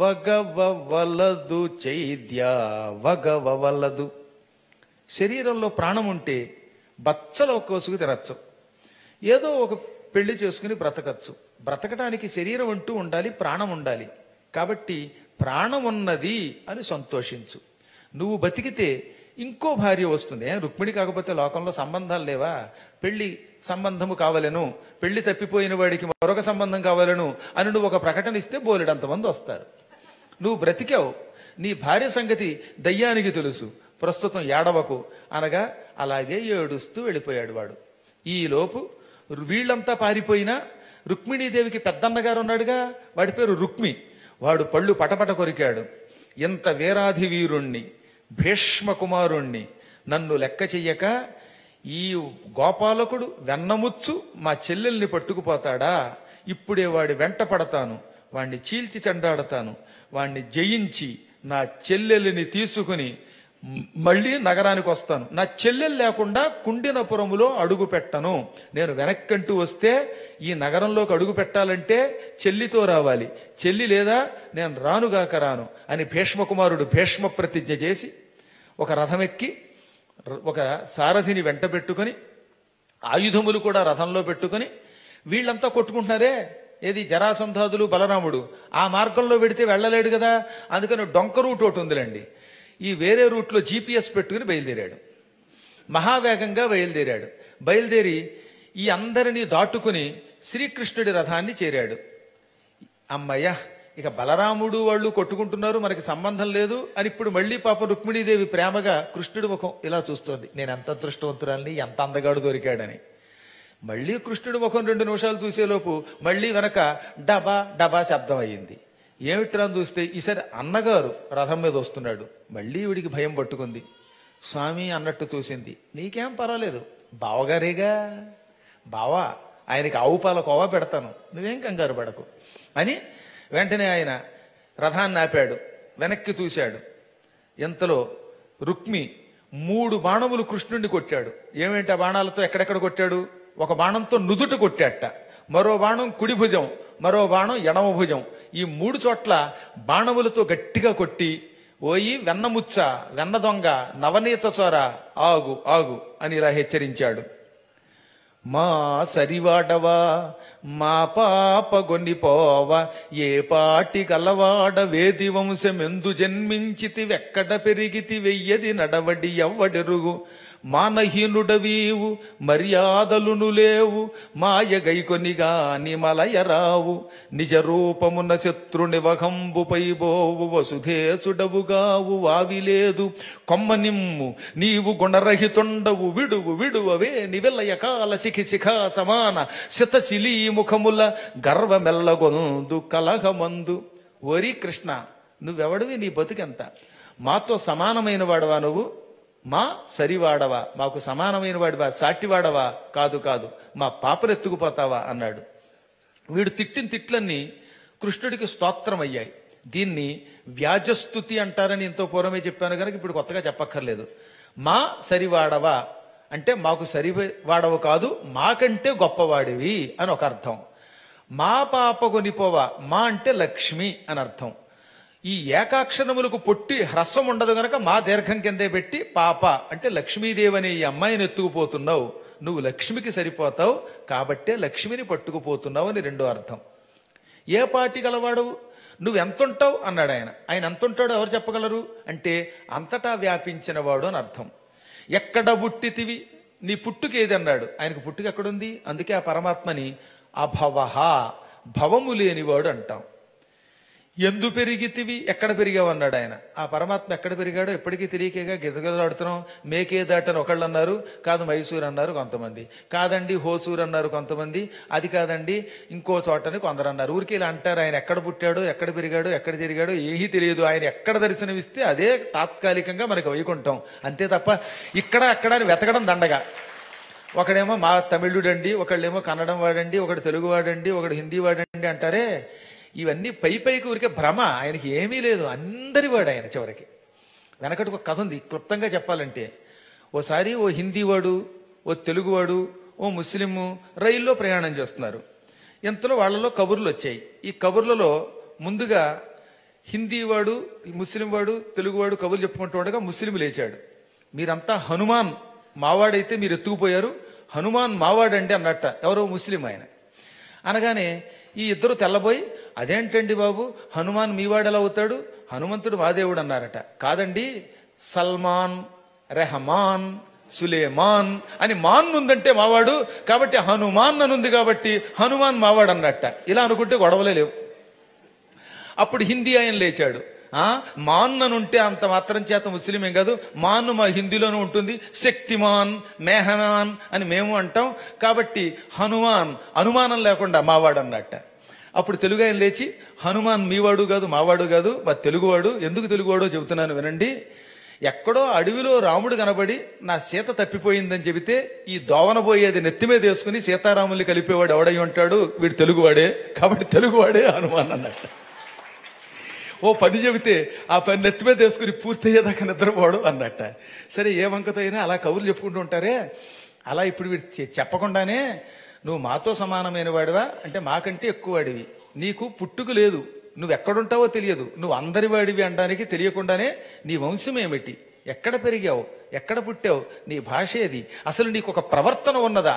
వగవలదు చైద్య వగవలదు శరీరంలో ప్రాణం ఉంటే బచ్చలో కోసుకు తినచ్చు ఏదో ఒక పెళ్లి చేసుకుని బ్రతకచ్చు బ్రతకడానికి శరీరం అంటూ ఉండాలి ప్రాణం ఉండాలి కాబట్టి ప్రాణం ఉన్నది అని సంతోషించు నువ్వు బతికితే ఇంకో భార్య వస్తుంది ఏ, రుక్మిణి కాకపోతే లోకంలో సంబంధాలు లేవా పెళ్లి సంబంధము కావలను పెళ్లి తప్పిపోయిన వాడికి మరొక సంబంధం కావాలను అని నువ్వు ఒక ప్రకటన ఇస్తే బోలెడంతమంది వస్తారు నువ్వు బ్రతికావు నీ భార్య సంగతి దయ్యానికి తెలుసు ప్రస్తుతం ఏడవకు అనగా అలాగే ఏడుస్తూ వెళ్ళిపోయాడు వాడు ఈలోపు వీళ్ళంతా పారిపోయినా రుక్మిణీదేవికి పెద్దన్నగారు ఉన్నాడుగా వాడి పేరు రుక్మి వాడు పళ్ళు పటపట కొరికాడు ఇంత వీరాధి వీరుణ్ణి భీష్మ కుమారుణ్ణి నన్ను లెక్క చెయ్యక ఈ గోపాలకుడు వెన్నముచ్చు మా చెల్లెల్ని పట్టుకుపోతాడా ఇప్పుడే వాడి వెంట పడతాను వాణ్ణి చీల్చి చెండాడతాను వాణ్ణి జయించి నా చెల్లెల్ని తీసుకుని మ్- మళ్ళీ నగరానికి వస్తాను నా చెల్లెలు లేకుండా కుండినపురములో అడుగు పెట్టను నేను వెనక్కంటూ వస్తే ఈ నగరంలోకి అడుగు పెట్టాలంటే చెల్లితో రావాలి చెల్లి లేదా నేను రానుగాక రాను అని భీష్మకుమారుడు భీష్మ ప్రతిజ్ఞ చేసి ఒక రథం ఎక్కి ర- ఒక సారథిని వెంట పెట్టుకొని ఆయుధములు కూడా రథంలో పెట్టుకొని వీళ్ళంతా కొట్టుకుంటున్నారే ఏది జరాసంధాదులు బలరాముడు ఆ మార్గంలో వెడితే వెళ్ళలేడు కదా అందుకని డొంక రూట్ ఒకటి ఉందిలేండి ఈ వేరే రూట్లో జీపీఎస్ పెట్టుకుని బయలుదేరాడు మహావేగంగా బయలుదేరాడు బయలుదేరి ఈ అందరినీ దాటుకుని శ్రీకృష్ణుడి రథాన్ని చేరాడు అమ్మయ్య ఇక బలరాముడు వాళ్ళు కొట్టుకుంటున్నారు మనకి సంబంధం లేదు అని ఇప్పుడు మళ్ళీ పాప రుక్మిణీదేవి ప్రేమగా కృష్ణుడి ముఖం ఇలా చూస్తోంది నేను ఎంత అదృష్టవంతురాల్ని ఎంత అందగాడు దొరికాడని మళ్ళీ కృష్ణుడి ముఖం రెండు నిమిషాలు చూసేలోపు మళ్ళీ వెనక డబా డబా శబ్దం అయ్యింది ఏమిట్రా అని చూస్తే ఈసారి అన్నగారు రథం మీద వస్తున్నాడు మళ్ళీ వీడికి భయం పట్టుకుంది స్వామి అన్నట్టు చూసింది నీకేం పర్వాలేదు బావగారేగా బావా ఆయనకి ఆవు పాల కోవా పెడతాను నువ్వేం కంగారు పడకు అని వెంటనే ఆయన రథాన్ని ఆపాడు వెనక్కి చూశాడు ఎంతలో రుక్మి మూడు బాణములు కృష్ణుడిని కొట్టాడు ఏమేంటి ఆ బాణాలతో ఎక్కడెక్కడ కొట్టాడు ఒక బాణంతో నుదుట కొట్టాట మరో బాణం కుడి భుజం మరో బాణం ఎడమ భుజం ఈ మూడు చోట్ల బాణములతో గట్టిగా కొట్టి ఓయి వెన్నముచ్చ వెన్న దొంగ నవనీత చోర ఆగు ఆగు అని ఇలా హెచ్చరించాడు మా సరివాడవా మా పాప గొన్నిపోవ ఏ పాటి గలవాడ వేది వంశమెందు జన్మించితి వెక్కడ పెరిగితి వెయ్యది నడవడి ఎవ్వడెరుగు మానహీనుడవీవు మర్యాదలును లేవు మాయ గైకొనిగాని మలయరావు నిజ రూపమున శత్రుని వహంబుపై బోవు వసుధేసుడవుగావు వావిలేదు కొమ్మ నిమ్ము నీవు గుణరహితుండవు విడువు విడువవే నివెల్లయ కాల శిఖి శిఖా సమాన శతశిలీ ముఖముల గర్వమెల్లగొందు కలహమందు ఓరి కృష్ణ నువ్వెవడివి నీ బతుకెంత మాతో సమానమైన వాడవా నువ్వు మా సరివాడవా మాకు సమానమైన వాడివా సాటివాడవా కాదు కాదు మా పాపను ఎత్తుకుపోతావా అన్నాడు వీడు తిట్టిన తిట్లన్నీ కృష్ణుడికి స్తోత్రం అయ్యాయి దీన్ని వ్యాజస్తుతి అంటారని ఎంతో పూర్వమే చెప్పాను కనుక ఇప్పుడు కొత్తగా చెప్పక్కర్లేదు మా సరివాడవా అంటే మాకు సరివాడవు కాదు మాకంటే గొప్పవాడివి అని ఒక అర్థం మా పాప కొనిపోవా మా అంటే లక్ష్మి అని అర్థం ఈ ఏకాక్షరములకు పొట్టి హ్రస్వం ఉండదు గనక మా దీర్ఘం కిందే పెట్టి పాప అంటే లక్ష్మీదేవి అనే ఈ అమ్మాయిని ఎత్తుకుపోతున్నావు నువ్వు లక్ష్మికి సరిపోతావు కాబట్టే లక్ష్మిని పట్టుకుపోతున్నావు అని రెండో అర్థం ఏ పాటి గలవాడు నువ్వు ఎంతుంటావు అన్నాడు ఆయన ఆయన ఎంతుంటాడో ఎవరు చెప్పగలరు అంటే అంతటా వ్యాపించిన వాడు అని అర్థం ఎక్కడ పుట్టితివి నీ పుట్టుక ఏది అన్నాడు ఆయనకు పుట్టుక ఎక్కడుంది అందుకే ఆ పరమాత్మని అభవహ భవము లేనివాడు అంటాం ఎందు పెరిగితివి ఎక్కడ పెరిగావు అన్నాడు ఆయన ఆ పరమాత్మ ఎక్కడ పెరిగాడో ఎప్పటికీ తెలియకేగా గిజగిజలాడుతున్నాం మేకే దాటని ఒకళ్ళు అన్నారు కాదు మైసూర్ అన్నారు కొంతమంది కాదండి హోసూర్ అన్నారు కొంతమంది అది కాదండి ఇంకో చోటని కొందరు అన్నారు ఊరికి ఇలా అంటారు ఆయన ఎక్కడ పుట్టాడో ఎక్కడ పెరిగాడో ఎక్కడ తిరిగాడో ఏమీ తెలియదు ఆయన ఎక్కడ దర్శనమిస్తే అదే తాత్కాలికంగా మనకు వైకుంటాం అంతే తప్ప ఇక్కడ అక్కడ అని వెతకడం దండగా ఒకడేమో మా తమిళుడండి ఒకళ్ళేమో కన్నడం వాడండి ఒకడు తెలుగు వాడండి ఒకడు హిందీ వాడండి అంటారే ఇవన్నీ పై పైకి ఊరికే భ్రమ ఆయనకి ఏమీ లేదు అందరి వాడు ఆయన చివరికి వెనకటి ఒక కథ ఉంది క్లుప్తంగా చెప్పాలంటే ఓసారి ఓ హిందీ వాడు ఓ తెలుగువాడు ఓ ముస్లిము రైల్లో ప్రయాణం చేస్తున్నారు ఇంతలో వాళ్ళలో కబుర్లు వచ్చాయి ఈ కబుర్లలో ముందుగా హిందీ వాడు ఈ ముస్లిం వాడు తెలుగువాడు కబుర్లు చెప్పుకుంటూ ఉండగా ముస్లిం లేచాడు మీరంతా హనుమాన్ మావాడైతే మీరు ఎత్తుకుపోయారు హనుమాన్ మావాడండి అన్నట్ట ఎవరో ముస్లిం ఆయన అనగానే ఈ ఇద్దరు తెల్లబోయి అదేంటండి బాబు హనుమాన్ మీవాడెలా అవుతాడు హనుమంతుడు మా దేవుడు అన్నారట కాదండి సల్మాన్ రెహమాన్ సులేమాన్ అని మాన్ ఉందంటే మావాడు కాబట్టి హనుమాన్ అని ఉంది కాబట్టి హనుమాన్ మావాడు అన్నట్ట ఇలా అనుకుంటే గొడవలే లేవు అప్పుడు హిందీ ఆయన లేచాడు ఆ మాన్ననుంటే అంత మాత్రం చేత ముస్లిమేం కాదు మాన్ను మా హిందీలోనూ ఉంటుంది శక్తిమాన్ మేహమాన్ అని మేము అంటాం కాబట్టి హనుమాన్ అనుమానం లేకుండా మావాడు అన్నట్ట అప్పుడు తెలుగు ఆయన లేచి హనుమాన్ మీవాడు కాదు మావాడు కాదు మా తెలుగువాడు ఎందుకు తెలుగువాడో చెబుతున్నాను వినండి ఎక్కడో అడవిలో రాముడు కనబడి నా సీత తప్పిపోయిందని చెబితే ఈ దోవనబోయేది నెత్తి మీద వేసుకుని సీతారాముల్ని కలిపేవాడు ఎవడై ఉంటాడు వీడు తెలుగువాడే కాబట్టి తెలుగువాడే హనుమాన్ అన్నట్టు ఓ పని చెబితే ఆ పని నెత్తి మీద వేసుకుని పూర్తి అయ్యేదాకా నిద్రపోవడు అన్నట్ట సరే ఏ వంకతో అయినా అలా కబుర్లు చెప్పుకుంటూ ఉంటారే అలా ఇప్పుడు వీడు చె- చెప్పకుండానే నువ్వు మాతో సమానమైన వాడివా అంటే మాకంటే ఎక్కువ వాడివి నీకు పుట్టుకు లేదు నువ్వు ఎక్కడుంటావో తెలియదు నువ్వు అందరి వాడివి అనడానికి తెలియకుండానే నీ వంశం ఏమిటి ఎక్కడ పెరిగావు ఎక్కడ పుట్టావు నీ భాష ఏది అసలు నీకు ఒక ప్రవర్తన ఉన్నదా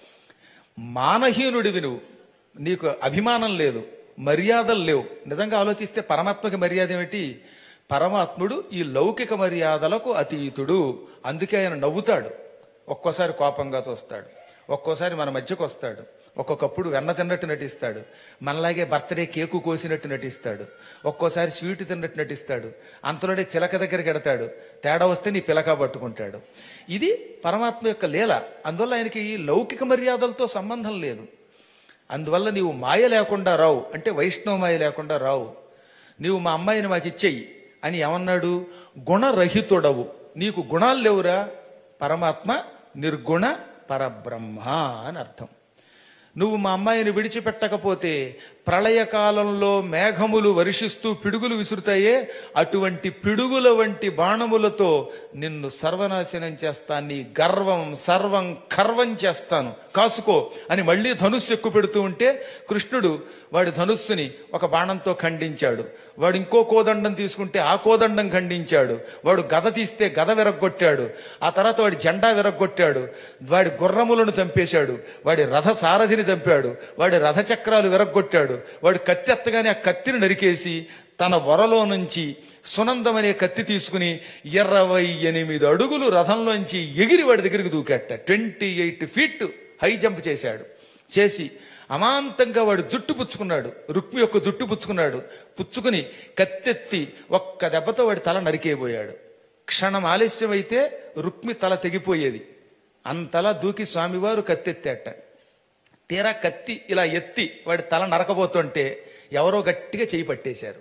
మానహీనుడివి నువ్వు నీకు అభిమానం లేదు మర్యాదలు లేవు నిజంగా ఆలోచిస్తే పరమాత్మకి మర్యాద ఏమిటి పరమాత్ముడు ఈ లౌకిక మర్యాదలకు అతీతుడు అందుకే ఆయన నవ్వుతాడు ఒక్కోసారి కోపంగా చూస్తాడు ఒక్కోసారి మన మధ్యకు వస్తాడు ఒక్కొక్కప్పుడు వెన్న తిన్నట్టు నటిస్తాడు మనలాగే బర్త్డే కేకు కోసినట్టు నటిస్తాడు ఒక్కోసారి స్వీట్ తిన్నట్టు నటిస్తాడు అంతలోనే చిలక దగ్గరికి ఎడతాడు తేడా వస్తే నీ పిలక పట్టుకుంటాడు ఇది పరమాత్మ యొక్క లీల అందువల్ల ఆయనకి ఈ లౌకిక మర్యాదలతో సంబంధం లేదు అందువల్ల నీవు మాయ లేకుండా రావు అంటే వైష్ణవ మాయ లేకుండా రావు నీవు మా అమ్మాయిని మాకు ఇచ్చేయి అని ఏమన్నాడు గుణరహితుడవు నీకు గుణాలు లేవురా పరమాత్మ నిర్గుణ పరబ్రహ్మ అని అర్థం నువ్వు మా అమ్మాయిని విడిచిపెట్టకపోతే ప్రళయకాలంలో మేఘములు వర్షిస్తూ పిడుగులు విసురుతాయే అటువంటి పిడుగుల వంటి బాణములతో నిన్ను సర్వనాశనం చేస్తాను నీ గర్వం సర్వం కర్వం చేస్తాను కాసుకో అని మళ్ళీ ధనుస్సు ఎక్కువ పెడుతూ ఉంటే కృష్ణుడు వాడి ధనుస్సుని ఒక బాణంతో ఖండించాడు వాడు ఇంకో కోదండం తీసుకుంటే ఆ కోదండం ఖండించాడు వాడు గద తీస్తే గద విరగ్గొట్టాడు ఆ తర్వాత వాడి జెండా విరగ్గొట్టాడు వాడి గుర్రములను చంపేశాడు వాడి రథ సారథిని చంపాడు వాడి రథ చక్రాలు విరగ్గొట్టాడు వాడు కత్తి ఎత్తగానే ఆ కత్తిని నరికేసి తన వరలో నుంచి సునందం అనే కత్తి తీసుకుని ఇరవై ఎనిమిది అడుగులు రథంలోంచి ఎగిరి వాడి దగ్గరికి దూకెట్ట twenty eight feet high jump చేశాడు చేసి అమాంతంగా వాడు జుట్టు పుచ్చుకున్నాడు రుక్మి యొక్క జుట్టు పుచ్చుకున్నాడు పుచ్చుకుని కత్తెత్తి ఒక్క దెబ్బతో వాడి తల నరికేయబోయాడు క్షణం ఆలస్యం అయితే రుక్మి తల తెగిపోయేది అంతలా దూకి స్వామివారు కత్తెత్తాట తీరా కత్తి ఇలా ఎత్తి వాడి తల నరకబోతుంటే ఎవరో గట్టిగా చేయి పట్టేశారు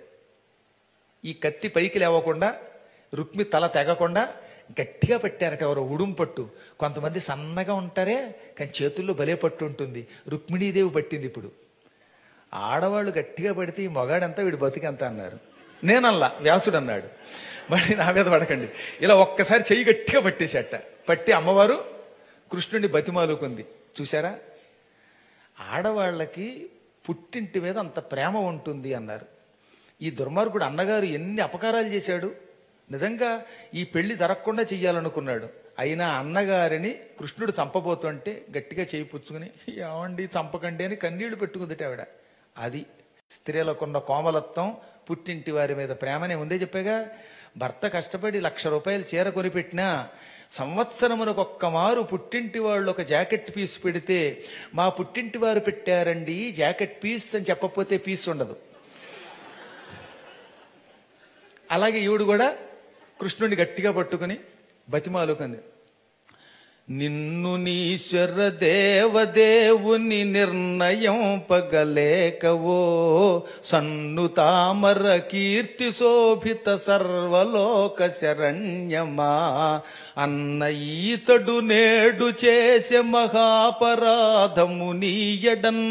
ఈ కత్తి పైకి లేవకుండా రుక్మి తల తెగకుండా గట్టిగా పట్టారట ఎవరో ఉడుం పట్టు కొంతమంది సన్నగా ఉంటారే కానీ చేతుల్లో భలే పట్టు ఉంటుంది రుక్మిణీదేవి పట్టింది ఇప్పుడు ఆడవాళ్ళు గట్టిగా పడితే ఈ మొగాడంతా వీడు బతికంత అన్నారు నేనల్లా వ్యాసుడు అన్నాడు మళ్ళీ నా మీద పడకండి ఇలా ఒక్కసారి చెయ్యి గట్టిగా పట్టేశాట పట్టి అమ్మవారు కృష్ణుడిని బతిమాలుకుంది చూసారా ఆడవాళ్ళకి పుట్టింటి మీద అంత ప్రేమ ఉంటుంది అన్నారు ఈ దుర్మార్గుడు అన్నగారు ఎన్ని అపకారాలు చేశాడు నిజంగా ఈ పెళ్లి జరగకుండా చెయ్యాలనుకున్నాడు అయినా అన్నగారిని కృష్ణుడు చంపబోతుంటే గట్టిగా చేయి పుచ్చుకుని ఏమండి చంపకండి అని కన్నీళ్లు పెట్టుకుందిట ఆవిడ అది స్త్రీలకున్న కోమలత్వం పుట్టింటి వారి మీద ప్రేమనే ఉందే చెప్పాగా భర్త కష్టపడి లక్ష రూపాయలు చీర కొనిపెట్టినా సంవత్సరమునకు ఒక్క మారు పుట్టింటి వాళ్ళు ఒక జాకెట్ పీస్ పెడితే మా పుట్టింటి వారు పెట్టారండి జాకెట్ పీస్ అని చెప్పకపోతే పీస్ ఉండదు అలాగే ఈవిడు కూడా కృష్ణుడిని గట్టిగా పట్టుకుని బతిమాలుకుంది నిన్ను నీశ్వర దేవదేవుని నిర్ణయం పగలేకవో సన్ను తామర కీర్తి శోభిత సర్వలోక శరణ్యమా అన్న ఈతడు నేడు చేసే మహాపరాధము నీయడన్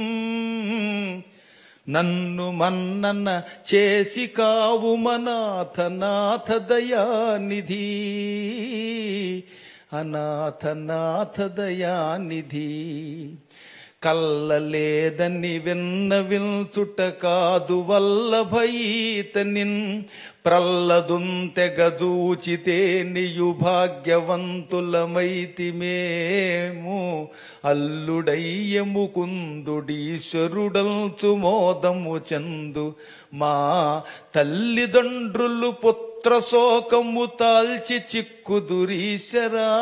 నన్ను మన్నన చేసి కావు మనాథ నాథ దయానిధి అనాథ నాథ దయానిధి కల్లలేదని విన్న విల్చుట కాదు వల్లభయీతనిన్ ప్రల్లదుంతెగజూచితే నియు భాగ్యవంతులమైతిమేము అల్లుడయ్యము కుందుడీశ్వరుడల్చు మోదము చందు మా తల్లిదండ్రులు పుత్ర శోకము తాల్చి చిక్కుదురీశరా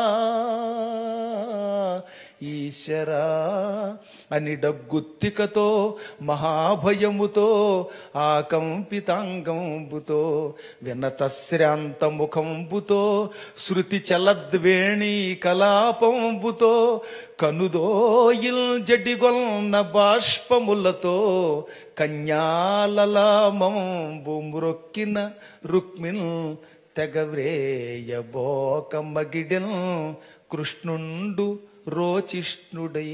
ఈశ్వరా అని డగ్గుత్తికతో మహాభయముతో ఆకంపితాంగంబుతో వినతశ్రాంత ముఖంబుతో శృతి చలద్వేణి కలాపంబుతో కనుదోయిల్ జడిగొల్న బాష్పములతో కన్యాలలామంబు మ్రొక్కిన రుక్మిన్ తెగవ్రేయబోక మగిడెన్ కృష్ణుండు రోచిష్ణుడై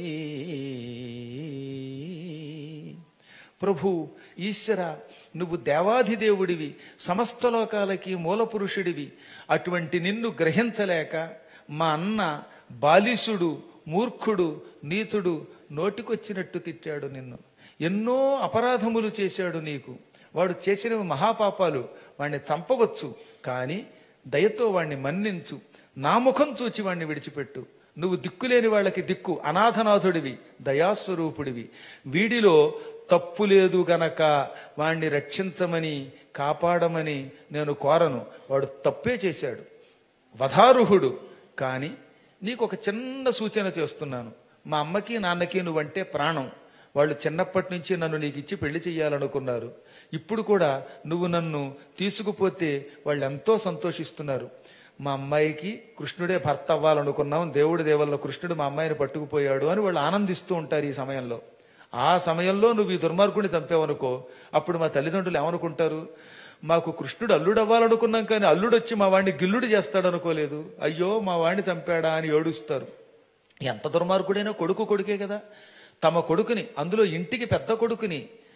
ప్రభు ఈశ్వర నువ్వు దేవాధిదేవుడివి సమస్త లోకాలకి మూలపురుషుడివి అటువంటి నిన్ను గ్రహించలేక మా అన్న బాలిసుడు మూర్ఖుడు నీచుడు నోటికొచ్చినట్టు తిట్టాడు నిన్ను ఎన్నో అపరాధములు చేశాడు నీకు వాడు చేసినవి మహాపాపాలు వాణ్ణి చంపవచ్చు కానీ దయతో వాణ్ణి మన్నించు నా ముఖం చూచి వాణ్ణి విడిచిపెట్టు నువ్వు దిక్కులేని వాళ్ళకి దిక్కు అనాథనాథుడివి దయాస్వరూపుడివి వీడిలో తప్పు లేదు గనక వాణ్ణి రక్షించమని కాపాడమని నేను కోరను వాడు తప్పే చేశాడు వధారుహుడు కానీ నీకు ఒక చిన్న సూచన చేస్తున్నాను మా అమ్మకి నాన్నకి నువ్వంటే ప్రాణం వాళ్ళు చిన్నప్పటి నుంచి నన్ను నీకు ఇచ్చి పెళ్లి చేయాలనుకున్నారు ఇప్పుడు కూడా నువ్వు నన్ను తీసుకుపోతే వాళ్ళు ఎంతో సంతోషిస్తున్నారు మా అమ్మాయికి కృష్ణుడే భర్త అవ్వాలనుకున్నాం దేవుడి దేవల్ల కృష్ణుడు మా అమ్మాయిని పట్టుకుపోయాడు అని వాళ్ళు ఆనందిస్తూ ఉంటారు ఈ సమయంలో ఆ సమయంలో నువ్వు ఈ దుర్మార్గుడిని చంపావనుకో అప్పుడు మా తల్లిదండ్రులు ఏమనుకుంటారు మాకు కృష్ణుడు అల్లుడు అవ్వాలనుకున్నాం కానీ అల్లుడు వచ్చి మా వాడిని గిల్లుడు చేస్తాడు అనుకోలేదు అయ్యో మా వాడిని చంపాడా అని ఏడుస్తారు ఎంత దుర్మార్గుడైనా కొడుకు కొడుకే కదా తమ కొడుకుని అందులో ఇంటికి పెద్ద కొడుకుని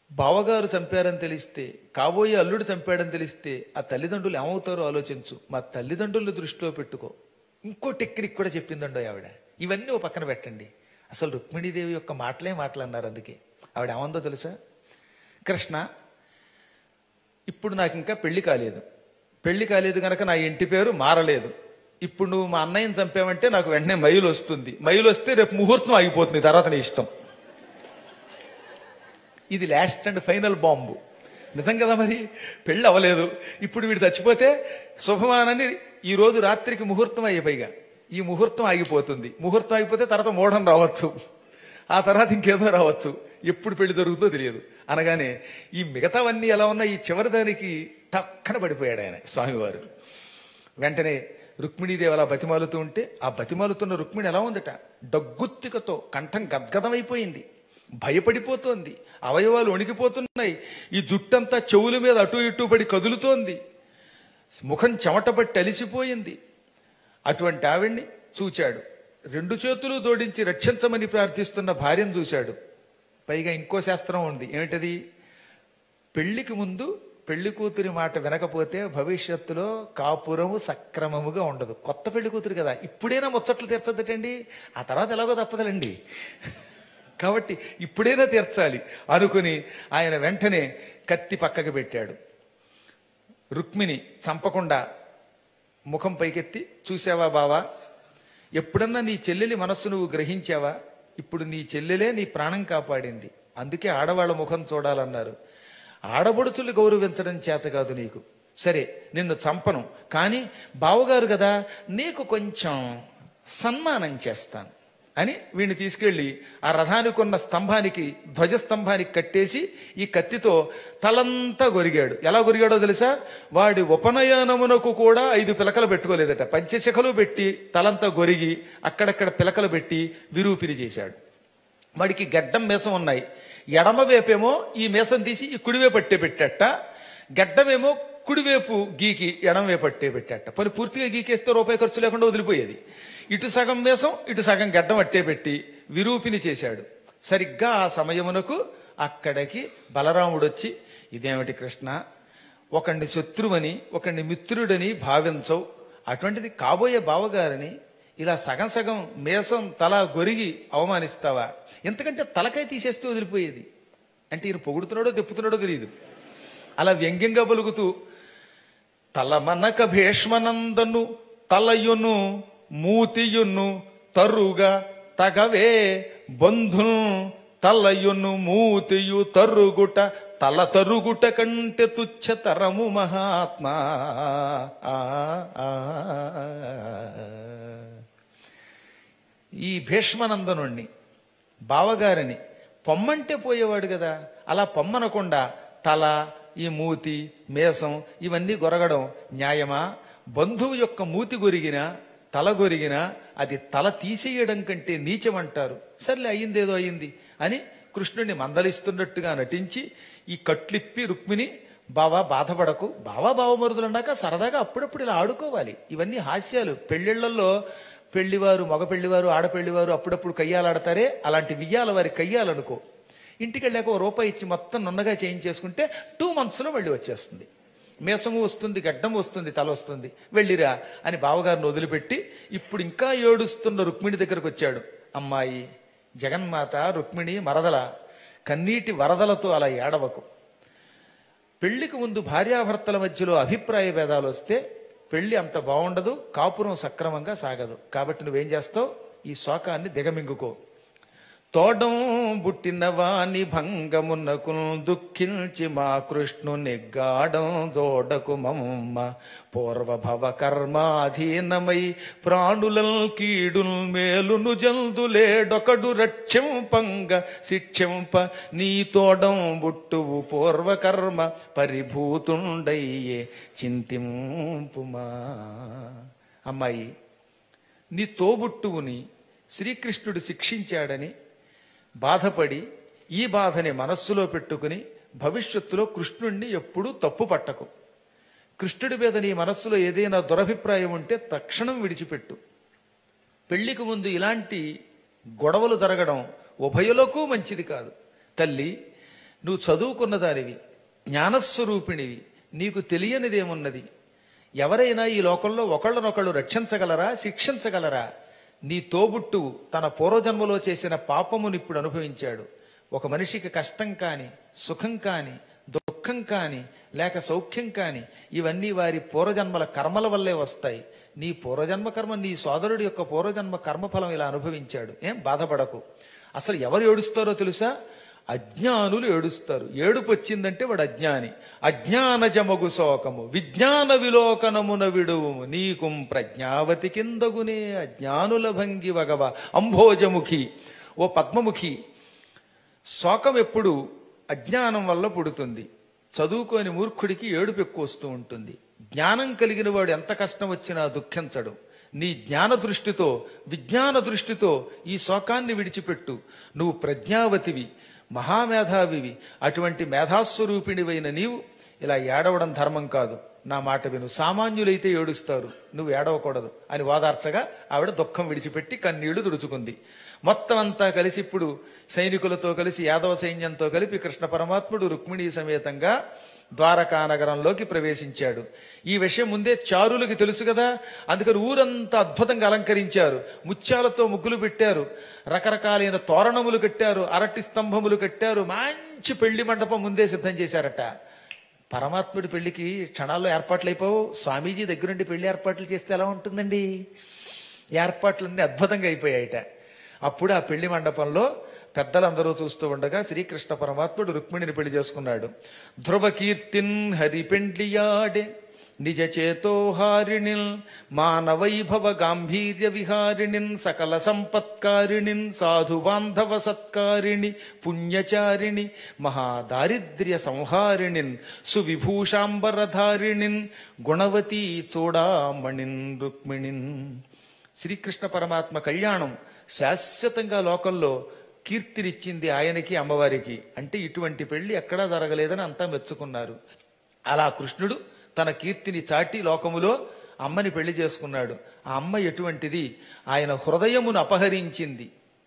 బావగారు చంపారని తెలిస్తే కాబోయే అల్లుడు చంపాడని తెలిస్తే ఆ తల్లిదండ్రులు ఏమవుతారో ఆలోచించు మా తల్లిదండ్రులను దృష్టిలో పెట్టుకో ఇంకో టెక్నిక్ కూడా చెప్పిందండో ఆవిడ ఇవన్నీ ఓ పక్కన పెట్టండి అసలు రుక్మిణీదేవి యొక్క మాటలే మాటలన్నారు అందుకే ఆవిడ ఏమందో తెలుసా కృష్ణ ఇప్పుడు నాకు ఇంకా పెళ్లి కాలేదు పెళ్లి కాలేదు కనుక నా ఇంటి పేరు మారలేదు ఇప్పుడు నువ్వు మా అన్నయ్యని చంపావంటే నాకు వెంటనే మైలు వస్తుంది మైలు వస్తే రేపు ముహూర్తం ఆగిపోతుంది తర్వాత నీ ఇష్టం ఇది లాస్ట్ అండ్ ఫైనల్ బాంబు నిజం కదా మరి పెళ్ళి అవ్వలేదు ఇప్పుడు వీడు చచ్చిపోతే శుభమానని ఈ రోజు రాత్రికి ముహూర్తం అయ్యే పైగా ఈ ముహూర్తం ఆగిపోతుంది ముహూర్తం ఆగిపోతే తర్వాత మోఢం రావచ్చు ఆ తర్వాత ఇంకేదో రావచ్చు ఎప్పుడు పెళ్లి జరుగుతుందో తెలియదు అనగానే ఈ మిగతావన్నీ ఎలా ఉన్నా ఈ చివరి దానికి టక్కన పడిపోయాడు ఆయన స్వామివారు వెంటనే రుక్మిణీదేవి అలా బతిమాలుతూ ఉంటే ఆ బతిమాలుతున్న రుక్మిణి ఎలా ఉందట డగ్గుత్తికతో కంఠం గద్గదమైపోయింది భయపడిపోతోంది అవయవాలు వణికిపోతున్నాయి ఈ జుట్టంతా చెవుల మీద అటు ఇటు పడి కదులుతోంది ముఖం చెమటపట్టి అలిసిపోయింది అటువంటి ఆవిడ్ని చూచాడు రెండు చేతులు జోడించి రక్షించమని ప్రార్థిస్తున్న భార్యను చూశాడు పైగా ఇంకో శాస్త్రం ఉంది ఏమిటది పెళ్లికి ముందు పెళ్లి కూతురి మాట వినకపోతే భవిష్యత్తులో కాపురము సక్రమముగా ఉండదు కొత్త పెళ్లి కూతురు కదా ఇప్పుడైనా ముచ్చట్లు తీర్చద్దటండి ఆ తర్వాత ఎలాగో తప్పదులండి కాబట్టి ఇప్పుడైనా తీర్చాలి అనుకుని ఆయన వెంటనే కత్తి పక్కకు పెట్టాడు రుక్మిణి చంపకుండా ముఖం పైకెత్తి చూసావా బావా ఎప్పుడన్నా నీ చెల్లెలి మనస్సు నువ్వు గ్రహించావా ఇప్పుడు నీ చెల్లెలే నీ ప్రాణం కాపాడింది అందుకే ఆడవాళ్ళ ముఖం చూడాలన్నారు ఆడబడుచులు గౌరవించడం చేత కాదు నీకు సరే నిన్ను చంపను కానీ బావగారు కదా నీకు కొంచెం సన్మానం చేస్తాను అని వీడిని తీసుకెళ్లి ఆ రథానికి ఉన్న స్తంభానికి ధ్వజస్తంభానికి కట్టేసి ఈ కత్తితో తలంతా గొరిగాడు ఎలా గొరిగాడో తెలుసా వాడి ఉపనయనమునకు కూడా ఐదు పిలకలు పెట్టుకోలేదట పంచశిఖలు పెట్టి తలంతా గొరిగి అక్కడక్కడ పిలకలు పెట్టి విరూపిని చేశాడు వాడికి గడ్డం మీసం ఉన్నాయి ఎడమ వైపేమో ఈ మీసం తీసి ఈ కుడివైపు పట్టే పెట్టాట గడ్డమేమో కుడివైపు గీకి ఎడమ వైపు పట్టే పెట్టాట పని పూర్తిగా గీకేస్తే రూపాయి ఖర్చు లేకుండా వదిలిపోయేది ఇటు సగం మీసం ఇటు సగం గడ్డం అట్టే పెట్టి విరూపిని చేశాడు సరిగ్గా ఆ సమయమునకు అక్కడికి బలరాముడు వచ్చి ఇదేమిటి కృష్ణ ఒకణ్ణి శత్రువని ఒకణ్ణి మిత్రుడని భావించవు అటువంటిది కాబోయే బావగారిని ఇలా సగం సగం మేసం తల గొరిగి అవమానిస్తావా ఎందుకంటే తలకాయ తీసేస్తూ వదిలిపోయేది అంటే ఈయన పొగుడుతున్నాడో తెప్పుతున్నాడో తెలియదు అలా వ్యంగ్యంగా పలుకుతూ తలమనక భీష్మనందను తలయును మూతియును తరుగా తగవే బంధును తలయును మూతియు తరుగుట తల తరుగుట కంటే తుచ్చతరము మహాత్మా ఆ, ఆ, ఈ భీష్మనందనుణ్ణి బావగారిని పొమ్మంటే పోయేవాడు కదా అలా పొమ్మనకుండా తల ఈ మూతి మేసం ఇవన్నీ గొరగడం న్యాయమా బంధువు యొక్క మూతి గొరిగినా తల గొరిగినా అది తల తీసేయడం కంటే నీచమంటారు సర్లే అయ్యిందేదో అయ్యింది అని కృష్ణుడిని మందలిస్తున్నట్టుగా నటించి ఈ కట్లిప్పి రుక్మిణి బావా బాధపడకు బావా బావమరుదులు అన్నాక సరదాగా అప్పుడప్పుడు ఇలా ఆడుకోవాలి ఇవన్నీ హాస్యాలు పెళ్లిళ్లలో పెళ్లివారు మగ పెళ్లివారు ఆడపెళ్లివారు అప్పుడప్పుడు కయ్యాలాడతారే అలాంటి వియ్యాల వారి కయ్యాలనుకో ఇంటికి వెళ్ళాక ఓ రూపాయి ఇచ్చి మొత్తం నున్నగా చేయించేసుకుంటే టూ మంత్స్లో మళ్ళీ వచ్చేస్తుంది మేసము వస్తుంది గడ్డం వస్తుంది తల వస్తుంది వెళ్ళిరా అని బావగారిని వదిలిపెట్టి ఇప్పుడు ఇంకా ఏడుస్తున్న రుక్మిణి దగ్గరకు వచ్చాడు అమ్మాయి జగన్మాత రుక్మిణి మరదల కన్నీటి వరదలతో అలా ఏడవకు పెళ్లికి ముందు భార్యాభర్తల మధ్యలో అభిప్రాయ భేదాలు వస్తే పెళ్లి అంత బాగుండదు కాపురం సక్రమంగా సాగదు కాబట్టి నువ్వేం చేస్తావు ఈ శోకాన్ని దిగమింగుకో తోడం బుట్టిన వాని భంగమునకు దుఃఖించి మా కృష్ణుని గాఢం జోడకు మమ్మ పూర్వభవ కర్మాధీనమై ప్రాణులల్ కీడుల్ మేలును జంతులేడొకడు రక్షింపంగ శిక్షింప నీ తోడం బుట్టువు పూర్వకర్మ పరిభూతుండయ్యే చింతింపుమా అమ్మాయి నీ తోబుట్టువుని శ్రీకృష్ణుడు శిక్షించాడని బాధపడి ఈ బాధని మనస్సులో పెట్టుకుని భవిష్యత్తులో కృష్ణుణ్ణి ఎప్పుడూ తప్పు పట్టకు కృష్ణుడి మీద నీ మనస్సులో ఏదైనా దురభిప్రాయం ఉంటే తక్షణం విడిచిపెట్టు పెళ్లికి ముందు ఇలాంటి గొడవలు జరగడం ఉభయులకు మంచిది కాదు తల్లి నువ్వు చదువుకున్న దానివి జ్ఞానస్వరూపిణివి నీకు తెలియనిదేమున్నది ఎవరైనా ఈ లోకంలో ఒకళ్ళనొకళ్ళు రక్షించగలరా శిక్షించగలరా నీ తోబుట్టు తన పూర్వజన్మలో చేసిన పాపమును ఇప్పుడు అనుభవించాడు ఒక మనిషికి కష్టం కాని సుఖం కాని దుఃఖం కాని లేక సౌఖ్యం కాని ఇవన్నీ వారి పూర్వజన్మల కర్మల వల్లే వస్తాయి నీ పూర్వజన్మ కర్మ నీ సోదరుడి యొక్క పూర్వజన్మ కర్మఫలం ఇలా అనుభవించాడు ఏం బాధపడకు అసలు ఎవరు ఏడుస్తారో తెలుసా అజ్ఞానులు ఏడుస్తారు ఏడుపు వచ్చిందంటే వాడు అజ్ఞాని అజ్ఞానజమగు శోకము విజ్ఞాన విలోకనమున విడువుము నీకుం ప్రజ్ఞావతి కిందగునే అజ్ఞానుల భంగి వగవ అంభోజముఖి ఓ పద్మముఖి శోకం ఎప్పుడు అజ్ఞానం వల్ల పుడుతుంది చదువుకోని మూర్ఖుడికి ఏడుపు ఎక్కువ వస్తూ ఉంటుంది జ్ఞానం కలిగిన వాడు ఎంత కష్టం వచ్చినా దుఃఖించడు నీ జ్ఞాన దృష్టితో విజ్ఞాన దృష్టితో ఈ శోకాన్ని విడిచిపెట్టు నువ్వు ప్రజ్ఞావతివి మహామేధావివి అటువంటి మేధాస్వరూపిణివైన నీవు ఇలా ఏడవడం ధర్మం కాదు నా మాట విను సామాన్యులైతే ఏడుస్తారు నువ్వు ఏడవకూడదు అని వాదార్చగా ఆవిడ దుఃఖం విడిచిపెట్టి కన్నీళ్లు తుడుచుకుంది మొత్తం అంతా కలిసి ఇప్పుడు సైనికులతో కలిసి యాదవ సైన్యంతో కలిపి కృష్ణ పరమాత్ముడు రుక్మిణీ సమేతంగా ద్వారకా నగరంలోకి ప్రవేశించాడు ఈ విషయం ముందే చారులకి తెలుసు కదా అందుకని ఊరంతా అద్భుతంగా అలంకరించారు ముత్యాలతో ముగ్గులు పెట్టారు రకరకాలైన తోరణములు కట్టారు అరటి స్తంభములు కట్టారు మంచి పెళ్లి మండపం ముందే సిద్ధం చేశారట పరమాత్ముడి పెళ్లికి క్షణాల్లో ఏర్పాట్లు అయిపోవు స్వామీజీ దగ్గరుండి పెళ్లి ఏర్పాట్లు చేస్తే ఎలా ఉంటుందండి ఏర్పాట్లన్నీ అద్భుతంగా అయిపోయాయిట అప్పుడు ఆ పెళ్లి మండపంలో పెద్దలందరూ చూస్తూ ఉండగా శ్రీకృష్ణ పరమాత్ముడు రుక్మిణిని పెళ్లి చేసుకున్నాడు ధ్రువ కీర్తిన్ హరి పెండ్లియాడే నిజ చేతోహారిణిల్ మానవైభవ గాంభీర్య విహారిణిన్ సకల సంపత్కారిణిన్ సాధు బాంధవ సత్కారిణి పుణ్యచారిణి మహాదారిద్ర్య సంహారిణిన్ సువిభూషాంబరధారిణిన్ గుణవతీ చూడామణిన్ రుక్మిణిన్ శ్రీకృష్ణ పరమాత్మ కళ్యాణం శాశ్వతంగా లోకంలో కీర్తినిచ్చింది ఆయనకి అమ్మవారికి అంటే ఇటువంటి పెళ్లి ఎక్కడా జరగలేదని అంతా మెచ్చుకున్నారు అలా కృష్ణుడు తన కీర్తిని చాటి లోకములో అమ్మని పెళ్లి చేసుకున్నాడు ఆ అమ్మ ఎటువంటిది ఆయన హృదయమును అపహరించింది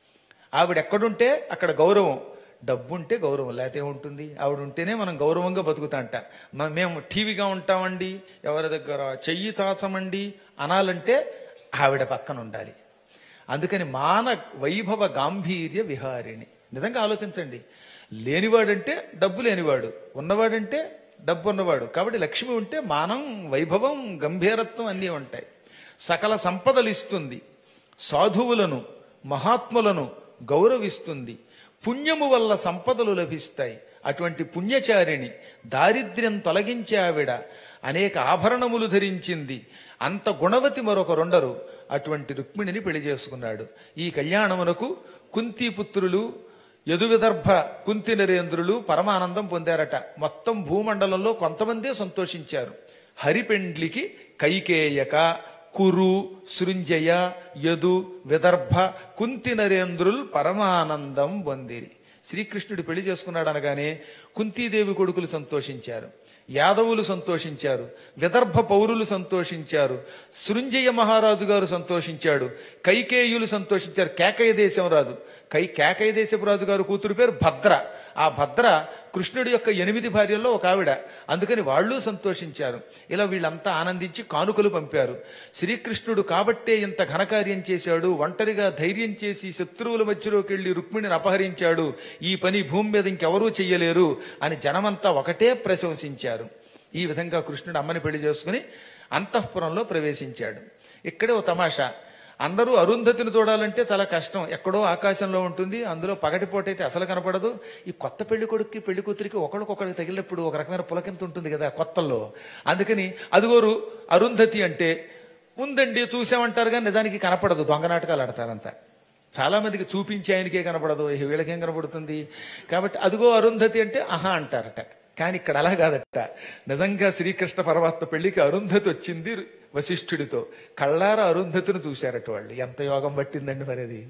ఆవిడ ఎక్కడుంటే అక్కడ గౌరవం డబ్బుంటే గౌరవం లేకపోతే ఉంటుంది ఆవిడ ఉంటేనే మనం గౌరవంగా బతుకుతాంట మ- మేము టీవీగా ఉంటామండి ఎవరి దగ్గర చెయ్యి చాచమండి అనాలంటే ఆవిడ పక్కన ఉండాలి అందుకని మాన వైభవ గాంభీర్య విహారిణి నిజంగా ఆలోచించండి లేనివాడంటే డబ్బు లేనివాడు ఉన్నవాడంటే డబ్బు ఉన్నవాడు కాబట్టి లక్ష్మి ఉంటే మానం వైభవం గంభీరత్వం అన్నీ ఉంటాయి సకల సంపదలు ఇస్తుంది సాధువులను మహాత్ములను గౌరవిస్తుంది పుణ్యము వల్ల సంపదలు లభిస్తాయి అటువంటి పుణ్యచారిణి దారిద్ర్యం తొలగించే ఆవిడ అనేక ఆభరణములు ధరించింది అంత గుణవతి మరొకరుండరు అటువంటి రుక్మిణిని పెళ్లి చేసుకున్నాడు ఈ కళ్యాణమునకు కుంతీపుత్రులు యదువిదర్భ కుంతి నరేంద్రులు పరమానందం పొందారట మొత్తం భూమండలంలో కొంతమందే సంతోషించారు హరిపెండ్లికి కైకేయక కురు సృంజయ యదు విదర్భ కుంతి నరేంద్రుల్ పరమానందం పొందిరి శ్రీకృష్ణుడు పెళ్లి చేసుకున్నాడు అనగానే కుంతీదేవి కొడుకులు సంతోషించారు యాదవులు సంతోషించారు విదర్భ పౌరులు సంతోషించారు సృంజయ మహారాజు గారు సంతోషించాడు కైకేయులు సంతోషించారు కేకయ దేశం రాజు కై కేకయ దేశపు రాజు గారు కూతురు పేరు భద్ర ఆ భద్ర కృష్ణుడి యొక్క ఎనిమిది భార్యల్లో ఒక ఆవిడ అందుకని వాళ్ళు సంతోషించారు ఇలా వీళ్ళంతా ఆనందించి కానుకలు పంపారు శ్రీకృష్ణుడు కాబట్టే ఇంత ఘనకార్యం చేశాడు ఒంటరిగా ధైర్యం చేసి శత్రువుల మధ్యలోకి వెళ్లి రుక్మిణిని అపహరించాడు ఈ పని భూమి మీద ఇంకెవరూ చెయ్యలేరు అని జనమంతా ఒకటే ప్రశంసించారు ఈ విధంగా కృష్ణుడు అమ్మని పెళ్లి చేసుకుని అంతఃపురంలో ప్రవేశించాడు ఇక్కడే ఓ తమాషా అందరూ అరుంధతిని చూడాలంటే చాలా కష్టం ఎక్కడో ఆకాశంలో ఉంటుంది అందులో పగటిపూట అయితే అసలు కనపడదు ఈ కొత్త పెళ్లి కొడుక్కి పెళ్లి కూతురికి ఒకరికొకరికి తగిలినప్పుడు ఒక రకమైన పులకింత ఉంటుంది కదా కొత్తల్లో అందుకని అదిగోరు అరుంధతి అంటే ఉందండి చూసామంటారు కానీ నిజానికి కనపడదు దొంగ నాటకాలు ఆడతారంతా చాలా మందికి చూపించి ఆయనకే కనపడదు ఇహ వీళ్ళకేం కనపడుతుంది కాబట్టి అదిగో అరుంధతి అంటే ఆహా అంటారట కానీ ఇక్కడ అలా కాదట నిజంగా శ్రీకృష్ణ పరమాత్మ పెళ్లికి అరుంధతి వచ్చింది వశిష్ఠుడితో కళ్ళారా అరుంధతిని చూశారట వాళ్ళు ఎంత యోగం పట్టిందండి మరి అది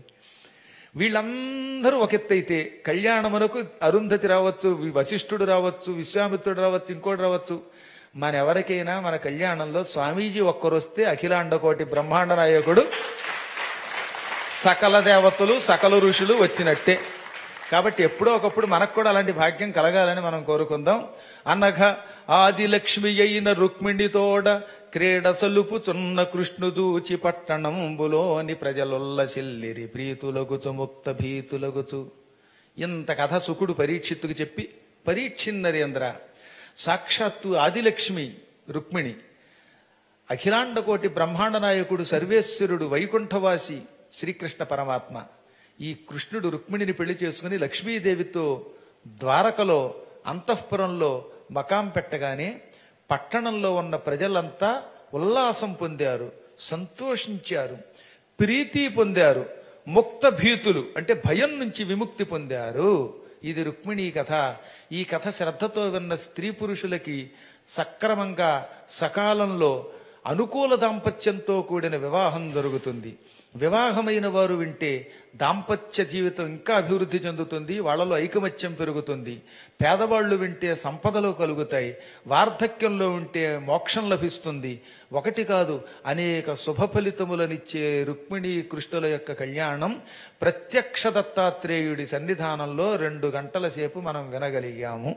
వీళ్ళందరూ ఒక ఎత్తైతే కళ్యాణమునకు అరుంధతి రావచ్చు వి- వశిష్ఠుడు రావచ్చు విశ్వామిత్రుడు రావచ్చు ఇంకోటి రావచ్చు మన ఎవరికైనా మన కళ్యాణంలో స్వామీజీ ఒక్కరొస్తే అఖిలాండకోటి బ్రహ్మాండ నాయకుడు సకల దేవతలు సకల ఋషులు వచ్చినట్టే కాబట్టి ఎప్పుడో ఒకప్పుడు మనకు కూడా అలాంటి భాగ్యం కలగాలని మనం కోరుకుందాం అనఘ ఆదిలక్ష్మి అయిన రుక్మిణితోడ క్రీడ సలుపుచున్న కృష్ణుదూచి పట్టణంబులోని ప్రజలొల్ల చెల్లిరి ప్రీతులగుచు ముక్త భీతులగుచు ఇంత కథ సుకుడు పరీక్షిత్తుకు చెప్పి పరీక్షిన్నరేంద్ర సాక్షాత్తు ఆదిలక్ష్మి రుక్మిణి అఖిలాండకోటి బ్రహ్మాండ నాయకుడు సర్వేశ్వరుడు వైకుంఠవాసి శ్రీకృష్ణ పరమాత్మ ఈ కృష్ణుడు రుక్మిణిని పెళ్లి చేసుకుని లక్ష్మీదేవితో ద్వారకలో అంతఃపురంలో మకాం పెట్టగానే పట్టణంలో ఉన్న ప్రజలంతా ఉల్లాసం పొందారు సంతోషించారు ప్రీతి పొందారు ముక్త భీతులు అంటే భయం నుంచి విముక్తి పొందారు ఇది రుక్మిణీ కథ ఈ కథ శ్రద్ధతో విన్న స్త్రీ పురుషులకి సక్రమంగా సకాలంలో అనుకూల దాంపత్యంతో కూడిన వివాహం జరుగుతుంది వివాహమైన వారు వింటే దాంపత్య జీవితం ఇంకా అభివృద్ధి చెందుతుంది వాళ్ళలో ఐకమత్యం పెరుగుతుంది పేదవాళ్ళు వింటే సంపదలు కలుగుతాయి వార్ధక్యంలో ఉంటే మోక్షం లభిస్తుంది ఒకటి కాదు అనేక శుభ ఫలితములనిచ్చే రుక్మిణీ కృష్ణుల యొక్క కళ్యాణం ప్రత్యక్ష దత్తాత్రేయుడి సన్నిధానంలో రెండు గంటల సేపు మనం వినగలిగాము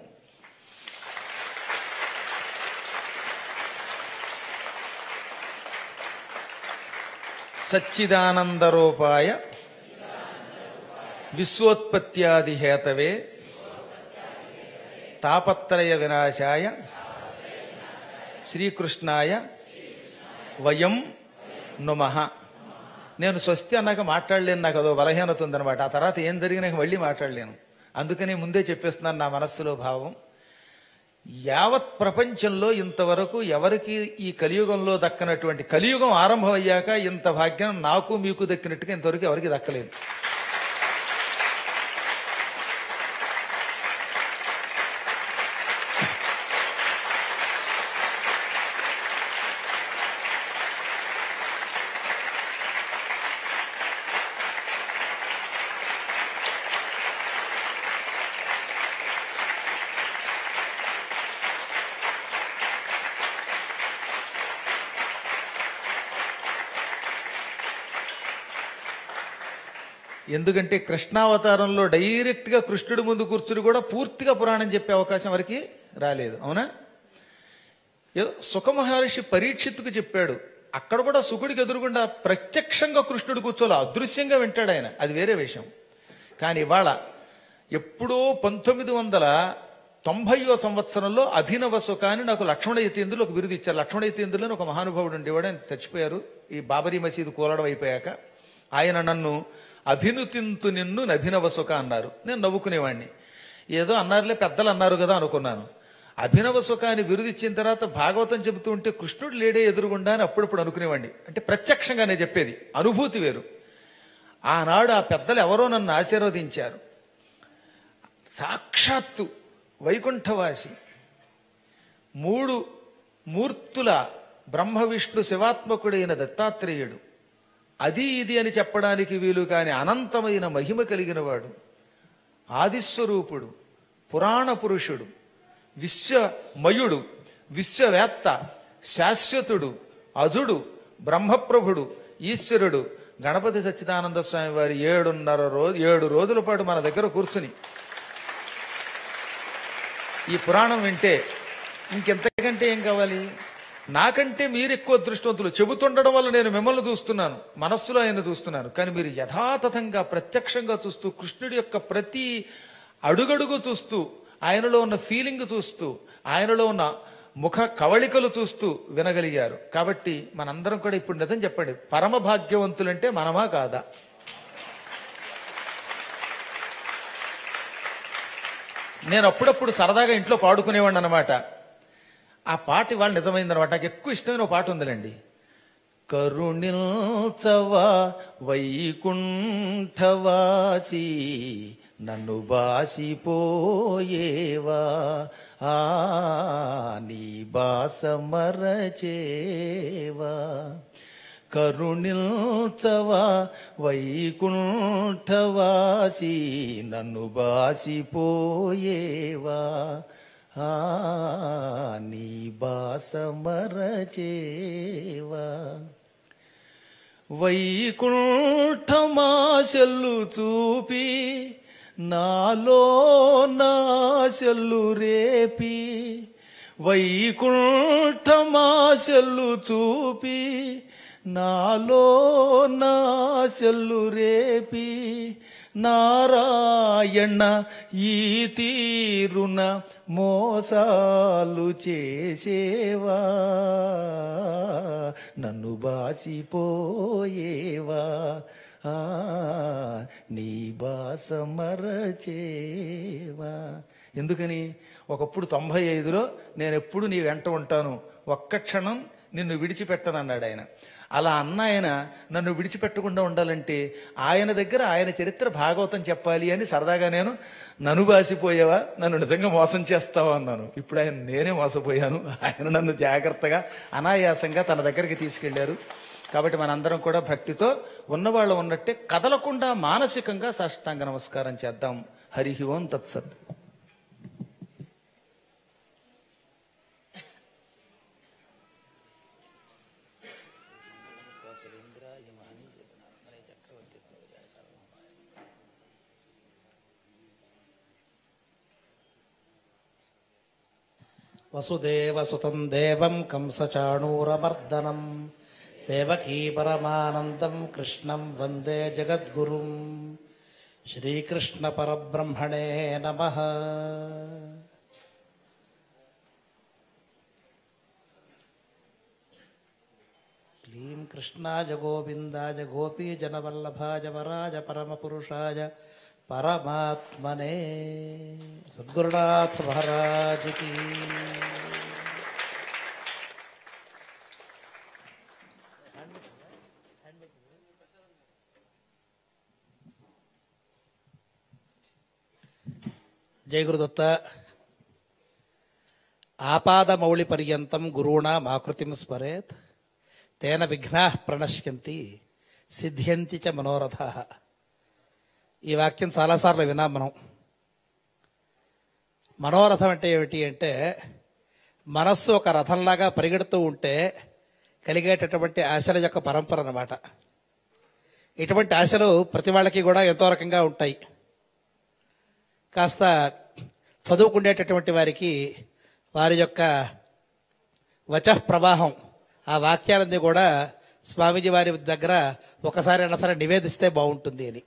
సచ్చిదానందరూపాయ విశ్వోత్పత్యాది హేతవే తాపత్రయ వినాశాయ శ్రీకృష్ణాయ వయం నుమః నేను స్వస్తి అన్నాక మాట్లాడలేను నాకు అదో బలహీనత ఉందన్నమాట ఆ తర్వాత ఏం జరిగినా మళ్ళీ మాట్లాడలేను అందుకని ముందే చెప్పేస్తున్నాను నా మనస్సులో భావం యావత్ ప్రపంచంలో ఇంతవరకు ఎవరికి ఈ కలియుగంలో దక్కనటువంటి కలియుగం ఆరంభం అయ్యాక ఇంత భాగ్యం నాకు మీకు దక్కినట్టుగా ఇంతవరకు ఎవరికి దక్కలేదు ఎందుకంటే కృష్ణావతారంలో డైరెక్ట్ గా కృష్ణుడి ముందు కూర్చుని కూడా పూర్తిగా పురాణం చెప్పే అవకాశం వారికి రాలేదు అవునా ఏదో సుఖమహర్షి పరీక్షిత్తుకు చెప్పాడు అక్కడ కూడా సుకుడికి ఎదురుగుండా ప్రత్యక్షంగా కృష్ణుడు కూర్చోలే అదృశ్యంగా వింటాడు ఆయన అది వేరే విషయం కానీ ఇవాళ ఎప్పుడో పంతొమ్మిది వందల తొంభైవ సంవత్సరంలో అభినవ సుఖ అని నాకు లక్ష్మణ యతీంద్రులు ఒక బిరుదు ఇచ్చారు లక్ష్మణ యతీంద్రులు అని ఒక మహానుభావుడు ఉండేవాడు ఆయన చచ్చిపోయారు ఈ బాబరీ మసీదు కూలడం అయిపోయాక ఆయన నన్ను అభినుతింతు నిన్ను నభినవ సుఖ అన్నారు నేను నవ్వుకునేవాడిని ఏదో అన్నారులే పెద్దలు అన్నారు కదా అనుకున్నాను అభినవ సుఖాన్ని బిరుదిచ్చిన తర్వాత భాగవతం చెబుతూ ఉంటే కృష్ణుడు లేడే ఎదురుగుండా అని అప్పుడప్పుడు అనుకునేవాడిని అంటే ప్రత్యక్షంగానే చెప్పేది అనుభూతి వేరు ఆనాడు ఆ పెద్దలు ఎవరో నన్ను ఆశీర్వదించారు సాక్షాత్తు వైకుంఠవాసి మూడు మూర్తుల బ్రహ్మ విష్ణు శివాత్మకుడైన దత్తాత్రేయుడు అది ఇది అని చెప్పడానికి వీలు కాని అనంతమైన మహిమ కలిగిన వాడు ఆదిస్వరూపుడు పురాణ పురుషుడు విశ్వమయుడు విశ్వవేత్త శాశ్వతుడు అజుడు బ్రహ్మప్రభుడు ఈశ్వరుడు గణపతి సచ్చిదానంద స్వామి వారి ఏడున్నర రోజు ఏడు రోజుల పాటు మన దగ్గర కూర్చుని ఈ పురాణం వింటే ఇంకెంతకంటే ఏం కావాలి నాకంటే మీరు ఎక్కువ దృష్టవంతులు చెబుతుండడం వల్ల నేను మిమ్మల్ని చూస్తున్నాను మనస్సులో ఆయన చూస్తున్నాను కానీ మీరు యథాతథంగా ప్రత్యక్షంగా చూస్తూ కృష్ణుడి యొక్క ప్రతి అడుగడుగు చూస్తూ ఆయనలో ఉన్న ఫీలింగ్ చూస్తూ ఆయనలో ఉన్న ముఖ కవళికలు చూస్తూ వినగలిగారు కాబట్టి మనందరం కూడా ఇప్పుడు నిజం చెప్పండి పరమ భాగ్యవంతులంటే మనమా కాదా నేను అప్పుడప్పుడు సరదాగా ఇంట్లో పాడుకునేవాడిని అనమాట ఆ పాట ఇవాళ నిజమైందనమాట నాకు ఎక్కువ ఇష్టమైన ఒక పాట ఉందిలేండి కరుణిల్చవా వైకుంఠవాసి నన్ను బాసిపోయేవా ఆ నీ బాస మరచేవా కరుణిల్చవా వైకుంఠవాసి నన్ను బాసిపోయేవా ఆ నీ బాస మరచేవా వైకుంఠమాశల్లు చూపి నాలో నాశలు రేపి వైకుంఠమాశలు చూపి నాలో నాశలు రేపి నారాయణ ఈ తీరున మోసాలు చేసేవా నన్ను బాసిపోయేవా ఆ, నీ బాస మరచేవా ఎందుకని ఒకప్పుడు తొంభై ఐదులో నేను ఎప్పుడు నీ వెంట ఉంటాను ఒక్క క్షణం నిన్ను విడిచిపెట్టనన్నాడు ఆయన అలా అన్న ఆయన నన్ను విడిచిపెట్టకుండా ఉండాలంటే ఆయన దగ్గర ఆయన చరిత్ర భాగవతం చెప్పాలి అని సరదాగా నేను నన్ను బాసిపోయావా నన్ను నిజంగా మోసం చేస్తావా అన్నాను ఇప్పుడు ఆయన నేనే మోసపోయాను ఆయన నన్ను జాగ్రత్తగా అనాయాసంగా తన దగ్గరికి తీసుకెళ్లారు కాబట్టి మనందరం కూడా భక్తితో ఉన్నవాళ్ళు ఉన్నట్టే కదలకుండా మానసికంగా సాష్టాంగ నమస్కారం చేద్దాం హరి ఓం తత్సత్ వసుదేవసుతం దేవం కంసచాణూరమర్దనం దేవకీ పరమానందం కృష్ణం వందే జగద్గురుం శ్రీకృష్ణ పరబ్రహ్మణే నమ క్లీం కృష్ణాయ గోవిందాయ గోపీజనవల్లభాయ వరాజ పరమపురుషాయ పరమాత్మనే సద్గురునాథ మహారాజుకి జై గురుదత్త ఆపాదమౌళి పర్యంతం గురువుణ మాకృతిం స్మరేత్ తేన విఘ్నా ప్రణశ్యంతి సిద్ధ్యంతి చ మనోరథ ఈ వాక్యం చాలాసార్లు విన్నాం మనం మనోరథం అంటే ఏమిటి అంటే మనస్సు ఒక రథంలాగా పరిగెడుతూ ఉంటే కలిగేటటువంటి ఆశల యొక్క పరంపర అన్నమాట ఇటువంటి ఆశలు ప్రతి వాళ్ళకి కూడా ఎంతో రకంగా ఉంటాయి కాస్త చదువుకునేటటువంటి వారికి వారి యొక్క వచ ప్రవాహం ఆ వాక్యాలన్నీ కూడా స్వామీజీ వారి దగ్గర ఒకసారి అయినా సరే నివేదిస్తే బాగుంటుంది అని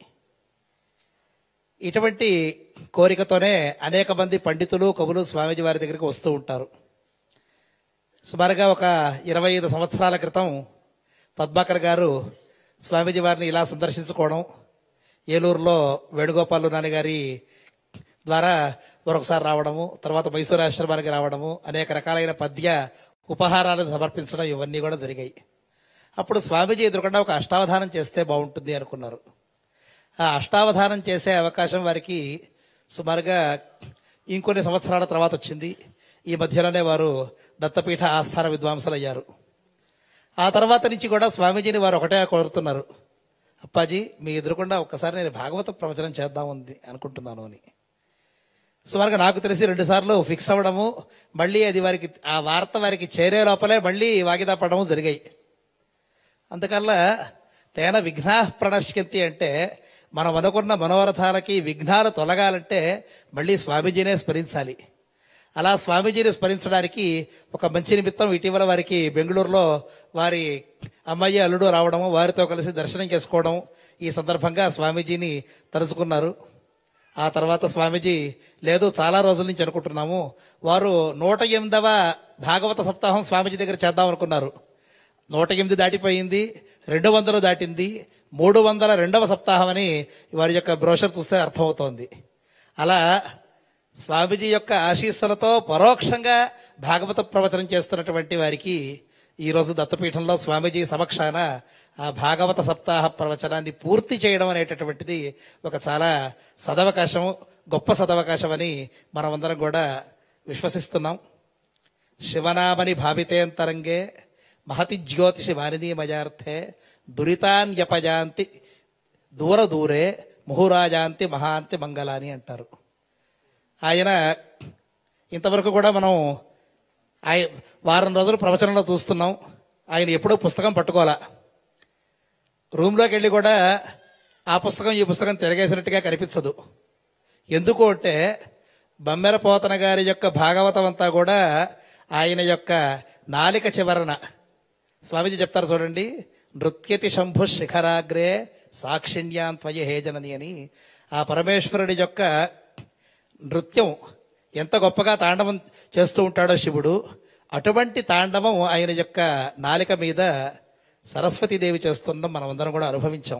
ఇటువంటి కోరికతోనే అనేక మంది పండితులు కవులు స్వామీజీ వారి దగ్గరికి వస్తూ ఉంటారు సుమారుగా ఒక ఇరవై ఐదు సంవత్సరాల క్రితం పద్మాకర్ గారు స్వామీజీ వారిని ఇలా సందర్శించుకోవడం ఏలూరులో వేణుగోపాలు నాని గారి ద్వారా మరొకసారి రావడము తర్వాత మైసూరు ఆశ్రమానికి రావడము అనేక రకాలైన పద్య ఉపహారాలను సమర్పించడం ఇవన్నీ కూడా జరిగాయి అప్పుడు స్వామీజీ ఎదురుకుండా ఒక అష్టావధానం చేస్తే బాగుంటుంది అనుకున్నారు ఆ అష్టావధానం చేసే అవకాశం వారికి సుమారుగా ఇంకొన్ని సంవత్సరాల తర్వాత వచ్చింది ఈ మధ్యలోనే వారు దత్తపీఠ ఆస్థాన విద్వాంసులు అయ్యారు ఆ తర్వాత నుంచి కూడా స్వామీజీని వారు ఒకటే కోరుతున్నారు అప్పాజీ మీ ఎదురుకుండా ఒక్కసారి నేను భాగవత ప్రవచనం చేద్దామంది అనుకుంటున్నాను అని సుమారుగా నాకు తెలిసి రెండు సార్లు ఫిక్స్ అవ్వడము మళ్ళీ అది వారికి ఆ వార్త వారికి చేరే లోపలే మళ్ళీ వాగిదా పడము జరిగాయి అందుకల్ల తేన విఘ్నా ప్రణశ్యంతి అంటే మనం అనుకున్న మనోరథాలకి విఘ్నాలు తొలగాలంటే మళ్ళీ స్వామీజీనే స్మరించాలి అలా స్వామీజీని స్మరించడానికి ఒక మంచి నిమిత్తం ఇటీవల వారికి బెంగళూరులో వారి అమ్మాయి అల్లుడు రావడము వారితో కలిసి దర్శనం చేసుకోవడం ఈ సందర్భంగా స్వామీజీని తలుచుకున్నారు ఆ తర్వాత స్వామీజీ లేదు చాలా రోజుల నుంచి అనుకుంటున్నాము వారు నూట ఎనిమిదవ భాగవత సప్తాహం స్వామీజీ దగ్గర చేద్దాం అనుకున్నారు నూట ఎనిమిది దాటిపోయింది రెండు వందలు దాటింది మూడు వందల రెండవ సప్తాహం అని వారి యొక్క బ్రోషర్ చూస్తే అర్థమవుతోంది అలా స్వామీజీ యొక్క ఆశీస్సులతో పరోక్షంగా భాగవత ప్రవచనం చేస్తున్నటువంటి వారికి ఈరోజు దత్తపీఠంలో స్వామీజీ సమక్షాన ఆ భాగవత సప్తాహ ప్రవచనాన్ని పూర్తి చేయడం అనేటటువంటిది ఒక చాలా సదవకాశం గొప్ప సదవకాశం అని మనమందరం కూడా విశ్వసిస్తున్నాం శివనామని భావితేంతరంగే మహతి జ్యోతిషి వారినీమయార్థే దురితాన్యపజాంతి దూర దూరే ముహురాజాంతి మహాంతి మంగళాని అంటారు ఆయన ఇంతవరకు కూడా మనం ఆయ వారం రోజులు ప్రవచనంలో చూస్తున్నాం ఆయన ఎప్పుడూ పుస్తకం పట్టుకోవాలా రూమ్లోకి వెళ్ళి కూడా ఆ పుస్తకం ఈ పుస్తకం తిరగేసినట్టుగా కనిపించదు ఎందుకు అంటే బమ్మెరపోతన గారి యొక్క భాగవతం అంతా కూడా ఆయన యొక్క నాలిక చివరన స్వామీజీ చెప్తారు చూడండి నృత్యతి శంభు శిఖరాగ్రే సాక్షిణ్యాన్ త్వయ హేజనని అని ఆ పరమేశ్వరుడి యొక్క నృత్యం ఎంత గొప్పగా తాండవం చేస్తూ ఉంటాడో శివుడు అటువంటి తాండవం ఆయన యొక్క నాలిక మీద సరస్వతీదేవి చేస్తుండం మనం అందరం కూడా అనుభవించాం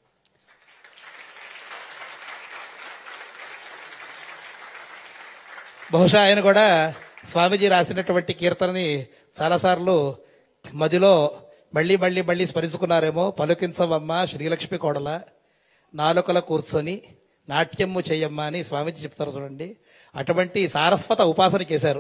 బహుశా ఆయన కూడా స్వామీజీ రాసినటువంటి కీర్తనని చాలాసార్లు మదిలో మళ్ళీ మళ్ళీ మళ్ళీ స్మరించుకున్నారేమో పలుకించవమ్మ శ్రీలక్ష్మి కోడల నాలుకల కూర్చొని నాట్యము చేయమ్మ అని స్వామీజీ చెప్తారు చూడండి అటువంటి సారస్వత ఉపాసన చేశారు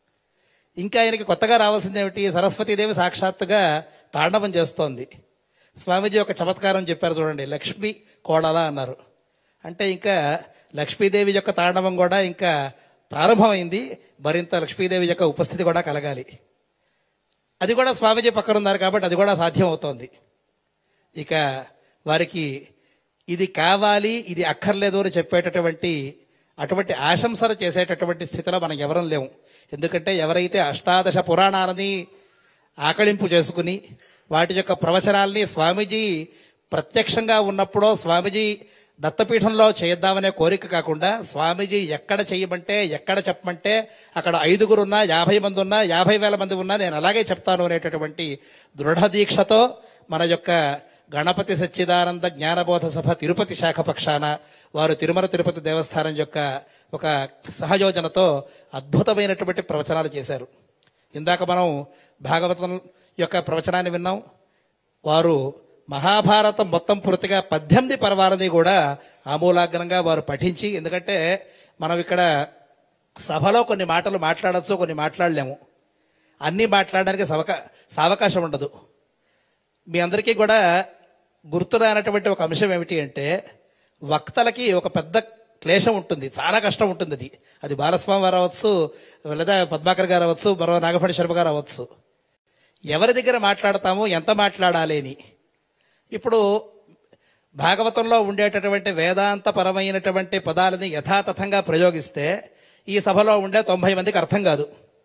ఇంకా ఆయనకి కొత్తగా రావాల్సింది ఏమిటి సరస్వతీదేవి సాక్షాత్తుగా తాండవం చేస్తోంది స్వామీజీ ఒక చమత్కారం చెప్పారు చూడండి లక్ష్మి కోడల అన్నారు అంటే ఇంకా లక్ష్మీదేవి యొక్క తాండవం కూడా ఇంకా ప్రారంభమైంది మరింత లక్ష్మీదేవి యొక్క ఉపస్థితి కూడా కలగాలి అది కూడా స్వామీజీ పక్కన ఉన్నారు కాబట్టి అది కూడా సాధ్యం అవుతోంది ఇక వారికి ఇది కావాలి ఇది అక్కర్లేదు అని చెప్పేటటువంటి అటువంటి ఆశంసలు చేసేటటువంటి స్థితిలో మనం ఎవరం లేము ఎందుకంటే ఎవరైతే అష్టాదశ పురాణాలని ఆకళింపు చేసుకుని వాటి యొక్క ప్రవచనాల్ని స్వామీజీ ప్రత్యక్షంగా ఉన్నప్పుడో స్వామీజీ దత్తపీఠంలో చేద్దామనే కోరిక కాకుండా స్వామీజీ ఎక్కడ చేయమంటే ఎక్కడ చెప్పమంటే అక్కడ ఐదుగురు ఉన్నా యాభై మంది ఉన్నా యాభై వేల మంది ఉన్నా నేను అలాగే చెప్తాను అనేటటువంటి దృఢ దీక్షతో మన యొక్క గణపతి సచ్చిదానంద జ్ఞానబోధ సభ తిరుపతి శాఖ పక్షాన వారు తిరుమల తిరుపతి దేవస్థానం యొక్క ఒక సహయోజనతో అద్భుతమైనటువంటి ప్రవచనాలు చేశారు ఇందాక మనం భాగవతం యొక్క ప్రవచనాన్ని విన్నాం వారు మహాభారతం మొత్తం పూర్తిగా పద్దెనిమిది పర్వాలని కూడా ఆమూలాగ్రంగా వారు పఠించి ఎందుకంటే మనం ఇక్కడ సభలో కొన్ని మాటలు మాట్లాడచ్చు కొన్ని మాట్లాడలేము అన్నీ మాట్లాడడానికి సవక సావకాశం ఉండదు మీ అందరికీ కూడా గుర్తురానటువంటి ఒక అంశం ఏమిటి అంటే వక్తలకి ఒక పెద్ద క్లేశం ఉంటుంది చాలా కష్టం ఉంటుంది అది అది బాలస్వామి గారు అవ్వచ్చు లేదా పద్మాకర్ గారు అవ్వచ్చు మరో నాగపడి శర్మ గారు అవ్వచ్చు ఎవరి దగ్గర మాట్లాడతామో ఎంత మాట్లాడాలి అని ఇప్పుడు భాగవతంలో ఉండేటటువంటి వేదాంత పరమైనటువంటి పదాలని యథాతథంగా ప్రయోగిస్తే ఈ సభలో ఉండే తొంభై మందికి అర్థం కాదు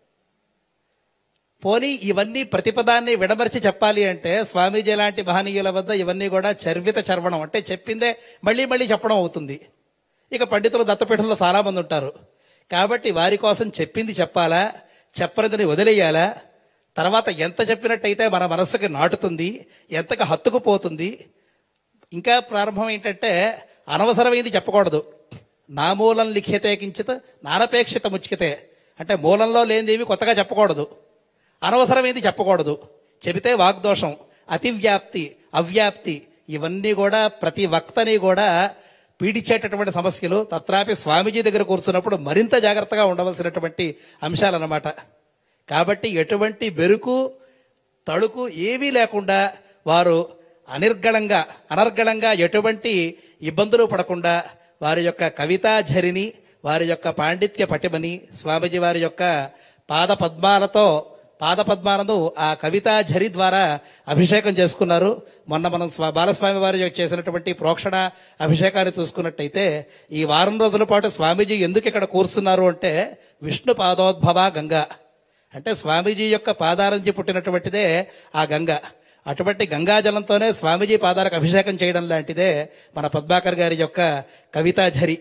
పోనీ ఇవన్నీ ప్రతిపదాన్ని విడమర్చి చెప్పాలి అంటే స్వామీజీ లాంటి మహనీయుల వద్ద ఇవన్నీ కూడా చర్విత చర్వణం అంటే చెప్పిందే మళ్ళీ మళ్ళీ చెప్పడం అవుతుంది ఇక పండితులు దత్తపీఠంలో చాలా మంది ఉంటారు కాబట్టి వారి కోసం చెప్పింది చెప్పాలా చెప్పనిదని వదిలేయాలా తర్వాత ఎంత చెప్పినట్టయితే మన మనస్సుకి నాటుతుంది ఎంతగా హత్తుకుపోతుంది ఇంకా ప్రారంభం ఏంటంటే అనవసరమైంది చెప్పకూడదు నా మూలం లిఖ్యతే కించిత్ నానపేక్షిత ముచ్యతే అంటే మూలంలో లేనిదేవి కొత్తగా చెప్పకూడదు అనవసరమైంది చెప్పకూడదు చెబితే వాగ్దోషం అతివ్యాప్తి అవ్యాప్తి ఇవన్నీ కూడా ప్రతి వక్తని కూడా పీడించేటటువంటి సమస్యలు తత్రాపి స్వామీజీ దగ్గర కూర్చున్నప్పుడు మరింత జాగ్రత్తగా ఉండవలసినటువంటి అంశాలన్నమాట కాబట్టి ఎటువంటి బెరుకు తళుకు ఏమీ లేకుండా వారు అనిర్గళంగా అనర్గళంగా ఎటువంటి ఇబ్బందులు పడకుండా వారి యొక్క కవితా ఝరిని వారి యొక్క పాండిత్య పటిమని స్వామీజీ వారి యొక్క పాద పద్మాలతో పాద పద్మాలను ఆ కవితా ఝరి ద్వారా అభిషేకం చేసుకున్నారు మొన్న మనం స్వా బాలస్వామి వారి చేసినటువంటి ప్రోక్షణ అభిషేకాన్ని చూసుకున్నట్టయితే ఈ వారం రోజుల పాటు స్వామీజీ ఎందుకు ఇక్కడ కూర్చున్నారు అంటే విష్ణు పాదోద్భవ గంగా అంటే స్వామీజీ యొక్క పాదాల నుంచి పుట్టినటువంటిదే ఆ గంగ అటువంటి గంగాజలంతోనే స్వామీజీ పాదాలకు అభిషేకం చేయడం లాంటిదే మన పద్మాకర్ గారి యొక్క కవితా ఝరి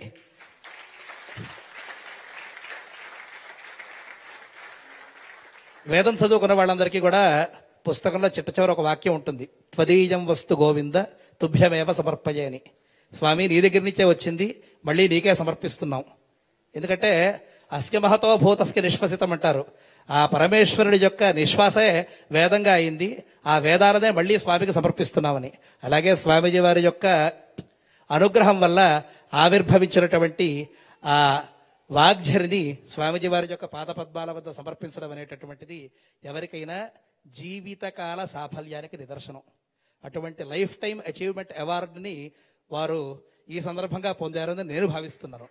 వేదం చదువుకున్న వాళ్ళందరికీ కూడా పుస్తకంలో చిట్ట చివర ఒక వాక్యం ఉంటుంది త్వదీయం వస్తు గోవింద తుభ్యమేవ సమర్పయే అని స్వామి నీ దగ్గర నుంచే వచ్చింది మళ్ళీ నీకే సమర్పిస్తున్నాం ఎందుకంటే అస్య మహతో భూతస్య నిశ్వసితం అంటారు ఆ పరమేశ్వరుడి యొక్క నిశ్వాసే వేదంగా అయింది ఆ వేదాలనే మళ్ళీ స్వామికి సమర్పిస్తున్నామని అలాగే స్వామీజీ వారి యొక్క అనుగ్రహం వల్ల ఆవిర్భవించినటువంటి ఆ వాగ్ఝరిని స్వామీజీ వారి యొక్క పాదపద్మాల వద్ద సమర్పించడం అనేటటువంటిది ఎవరికైనా జీవితకాల సాఫల్యానికి నిదర్శనం అటువంటి లైఫ్ టైం అచీవ్మెంట్ అవార్డుని వారు ఈ సందర్భంగా పొందారని నేను భావిస్తున్నాను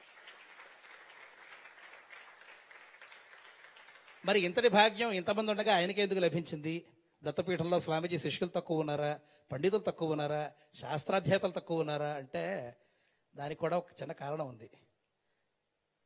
మరి ఇంతటి భాగ్యం ఇంతమంది ఉండగా ఆయనకే ఎందుకు లభించింది దత్తపీఠంలో స్వామీజీ శిష్యులు తక్కువ ఉన్నారా పండితులు తక్కువ ఉన్నారా శాస్త్రాధ్యాతలు తక్కువ ఉన్నారా అంటే దానికి కూడా ఒక చిన్న కారణం ఉంది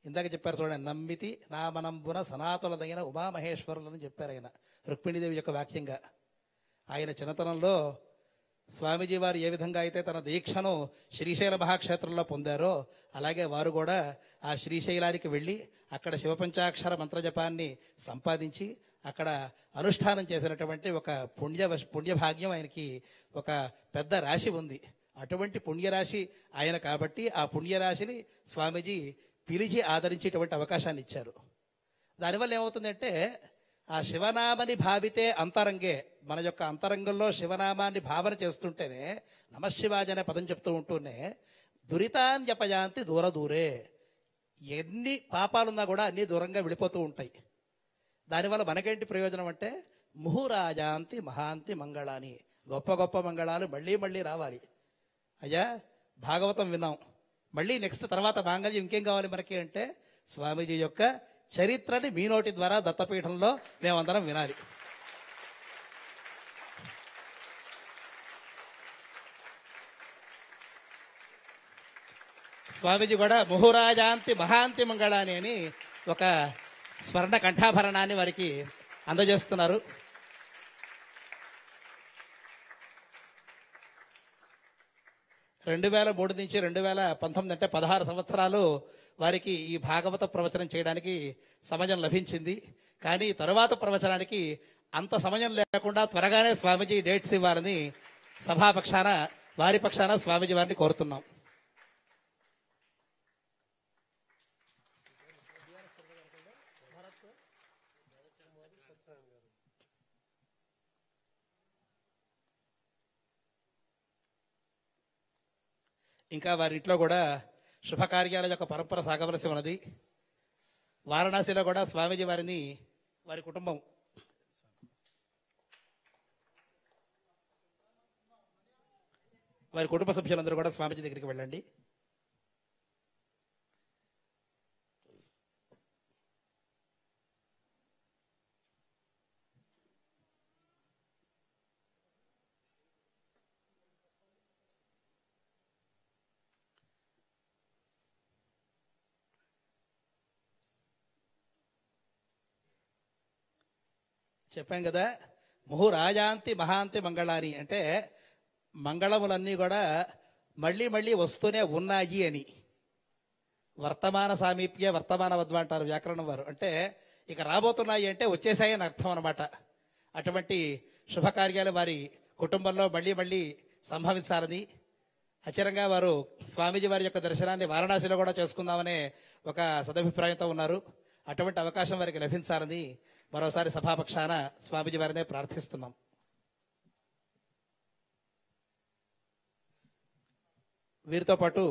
ఇందాక చెప్పారు చూడండి నమ్మితి నామనంబున సనాతులదైన ఉమామహేశ్వరులని చెప్పారు ఆయన రుక్మిణీదేవి యొక్క వాక్యంగా ఆయన చిన్నతనంలో స్వామీజీ వారు ఏ విధంగా అయితే తన దీక్షను శ్రీశైల మహాక్షేత్రంలో పొందారో అలాగే వారు కూడా ఆ శ్రీశైలానికి వెళ్ళి అక్కడ శివపంచాక్షర మంత్రజపాన్ని సంపాదించి అక్కడ అనుష్ఠానం చేసినటువంటి ఒక పుణ్య పుణ్యభాగ్యం ఆయనకి ఒక పెద్ద రాశి ఉంది అటువంటి పుణ్యరాశి ఆయన కాబట్టి ఆ పుణ్యరాశిని స్వామీజీ పిలిచి ఆదరించేటువంటి అవకాశాన్ని ఇచ్చారు దానివల్ల ఏమవుతుందంటే ఆ శివనామని భావితే అంతరంగే మన యొక్క అంతరంగంలో శివనామాన్ని భావన చేస్తుంటేనే నమశివాజ అనే పదం చెప్తూ ఉంటూనే దురితాన్యపయాంతి దూర దూరే ఎన్ని పాపాలున్నా కూడా అన్ని దూరంగా వెళ్ళిపోతూ ఉంటాయి దానివల్ల మనకేంటి ప్రయోజనం అంటే ముహురాజాంతి మహాంతి మంగళాని గొప్ప గొప్ప మంగళాలు మళ్ళీ మళ్ళీ రావాలి అయ్యా భాగవతం విన్నాం మళ్ళీ నెక్స్ట్ తర్వాత మాంగళ్యం ఇంకేం కావాలి మనకి అంటే స్వామీజీ యొక్క చరిత్రని మీ నోటి ద్వారా దత్తపీఠంలో మేమందరం వినాలి స్వామీజీ కూడా ముహురాజాంతి మహాంతి మంగళాని అని ఒక స్వర్ణ కంఠాభరణాన్ని వారికి అందజేస్తున్నారు రెండు వేల మూడు నుంచి రెండు వేల పంతొమ్మిది అంటే పదహారు సంవత్సరాలు వారికి ఈ భాగవత ప్రవచనం చేయడానికి సమయం లభించింది కానీ తరువాత ప్రవచనానికి అంత సమయం లేకుండా త్వరగానే స్వామీజీ డేట్స్ ఇవ్వాలని సభాపక్షాన వారి పక్షాన స్వామీజీ వారిని కోరుతున్నాం ఇంకా వారి ఇంట్లో కూడా శుభకార్యాల యొక్క పరంపర సాగవలసి ఉన్నది వారణాసిలో కూడా స్వామీజీ వారిని వారి కుటుంబం వారి కుటుంబ సభ్యులందరూ కూడా స్వామీజీ దగ్గరికి వెళ్ళండి చెప్పాం కదా ముహు రాజాంతి మహాంతి మంగళాని అంటే మంగళములన్నీ కూడా మళ్ళీ మళ్ళీ వస్తూనే ఉన్నాయి అని వర్తమాన సామీప్య వర్తమాన వద్వ అంటారు వ్యాకరణం వారు అంటే ఇక రాబోతున్నాయి అంటే వచ్చేసాయి అని అర్థం అనమాట అటువంటి శుభకార్యాలు వారి కుటుంబంలో మళ్ళీ మళ్ళీ సంభవించాలని అచరంగా వారు స్వామీజీ వారి యొక్క దర్శనాన్ని వారణాసిలో కూడా చేసుకుందామనే ఒక సదభిప్రాయంతో ఉన్నారు అటువంటి అవకాశం వారికి లభించాలని మరోసారి సభాపక్షాన స్వామీజీ వారినే ప్రార్థిస్తున్నాం వీరితో పాటు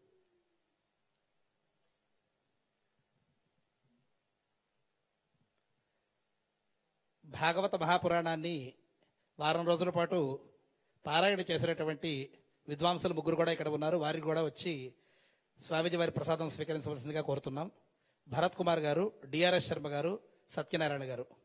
భాగవత మహాపురాణాన్ని వారం రోజుల పాటు పారాయణ చేసినటువంటి విద్వాంసులు ముగ్గురు కూడా ఇక్కడ ఉన్నారు వారికి కూడా వచ్చి స్వామీజీ వారి ప్రసాదం స్వీకరించవలసిందిగా కోరుతున్నాం భరత్ కుమార్ గారు డిఆర్ఎస్ శర్మ గారు సత్యనారాయణ గారు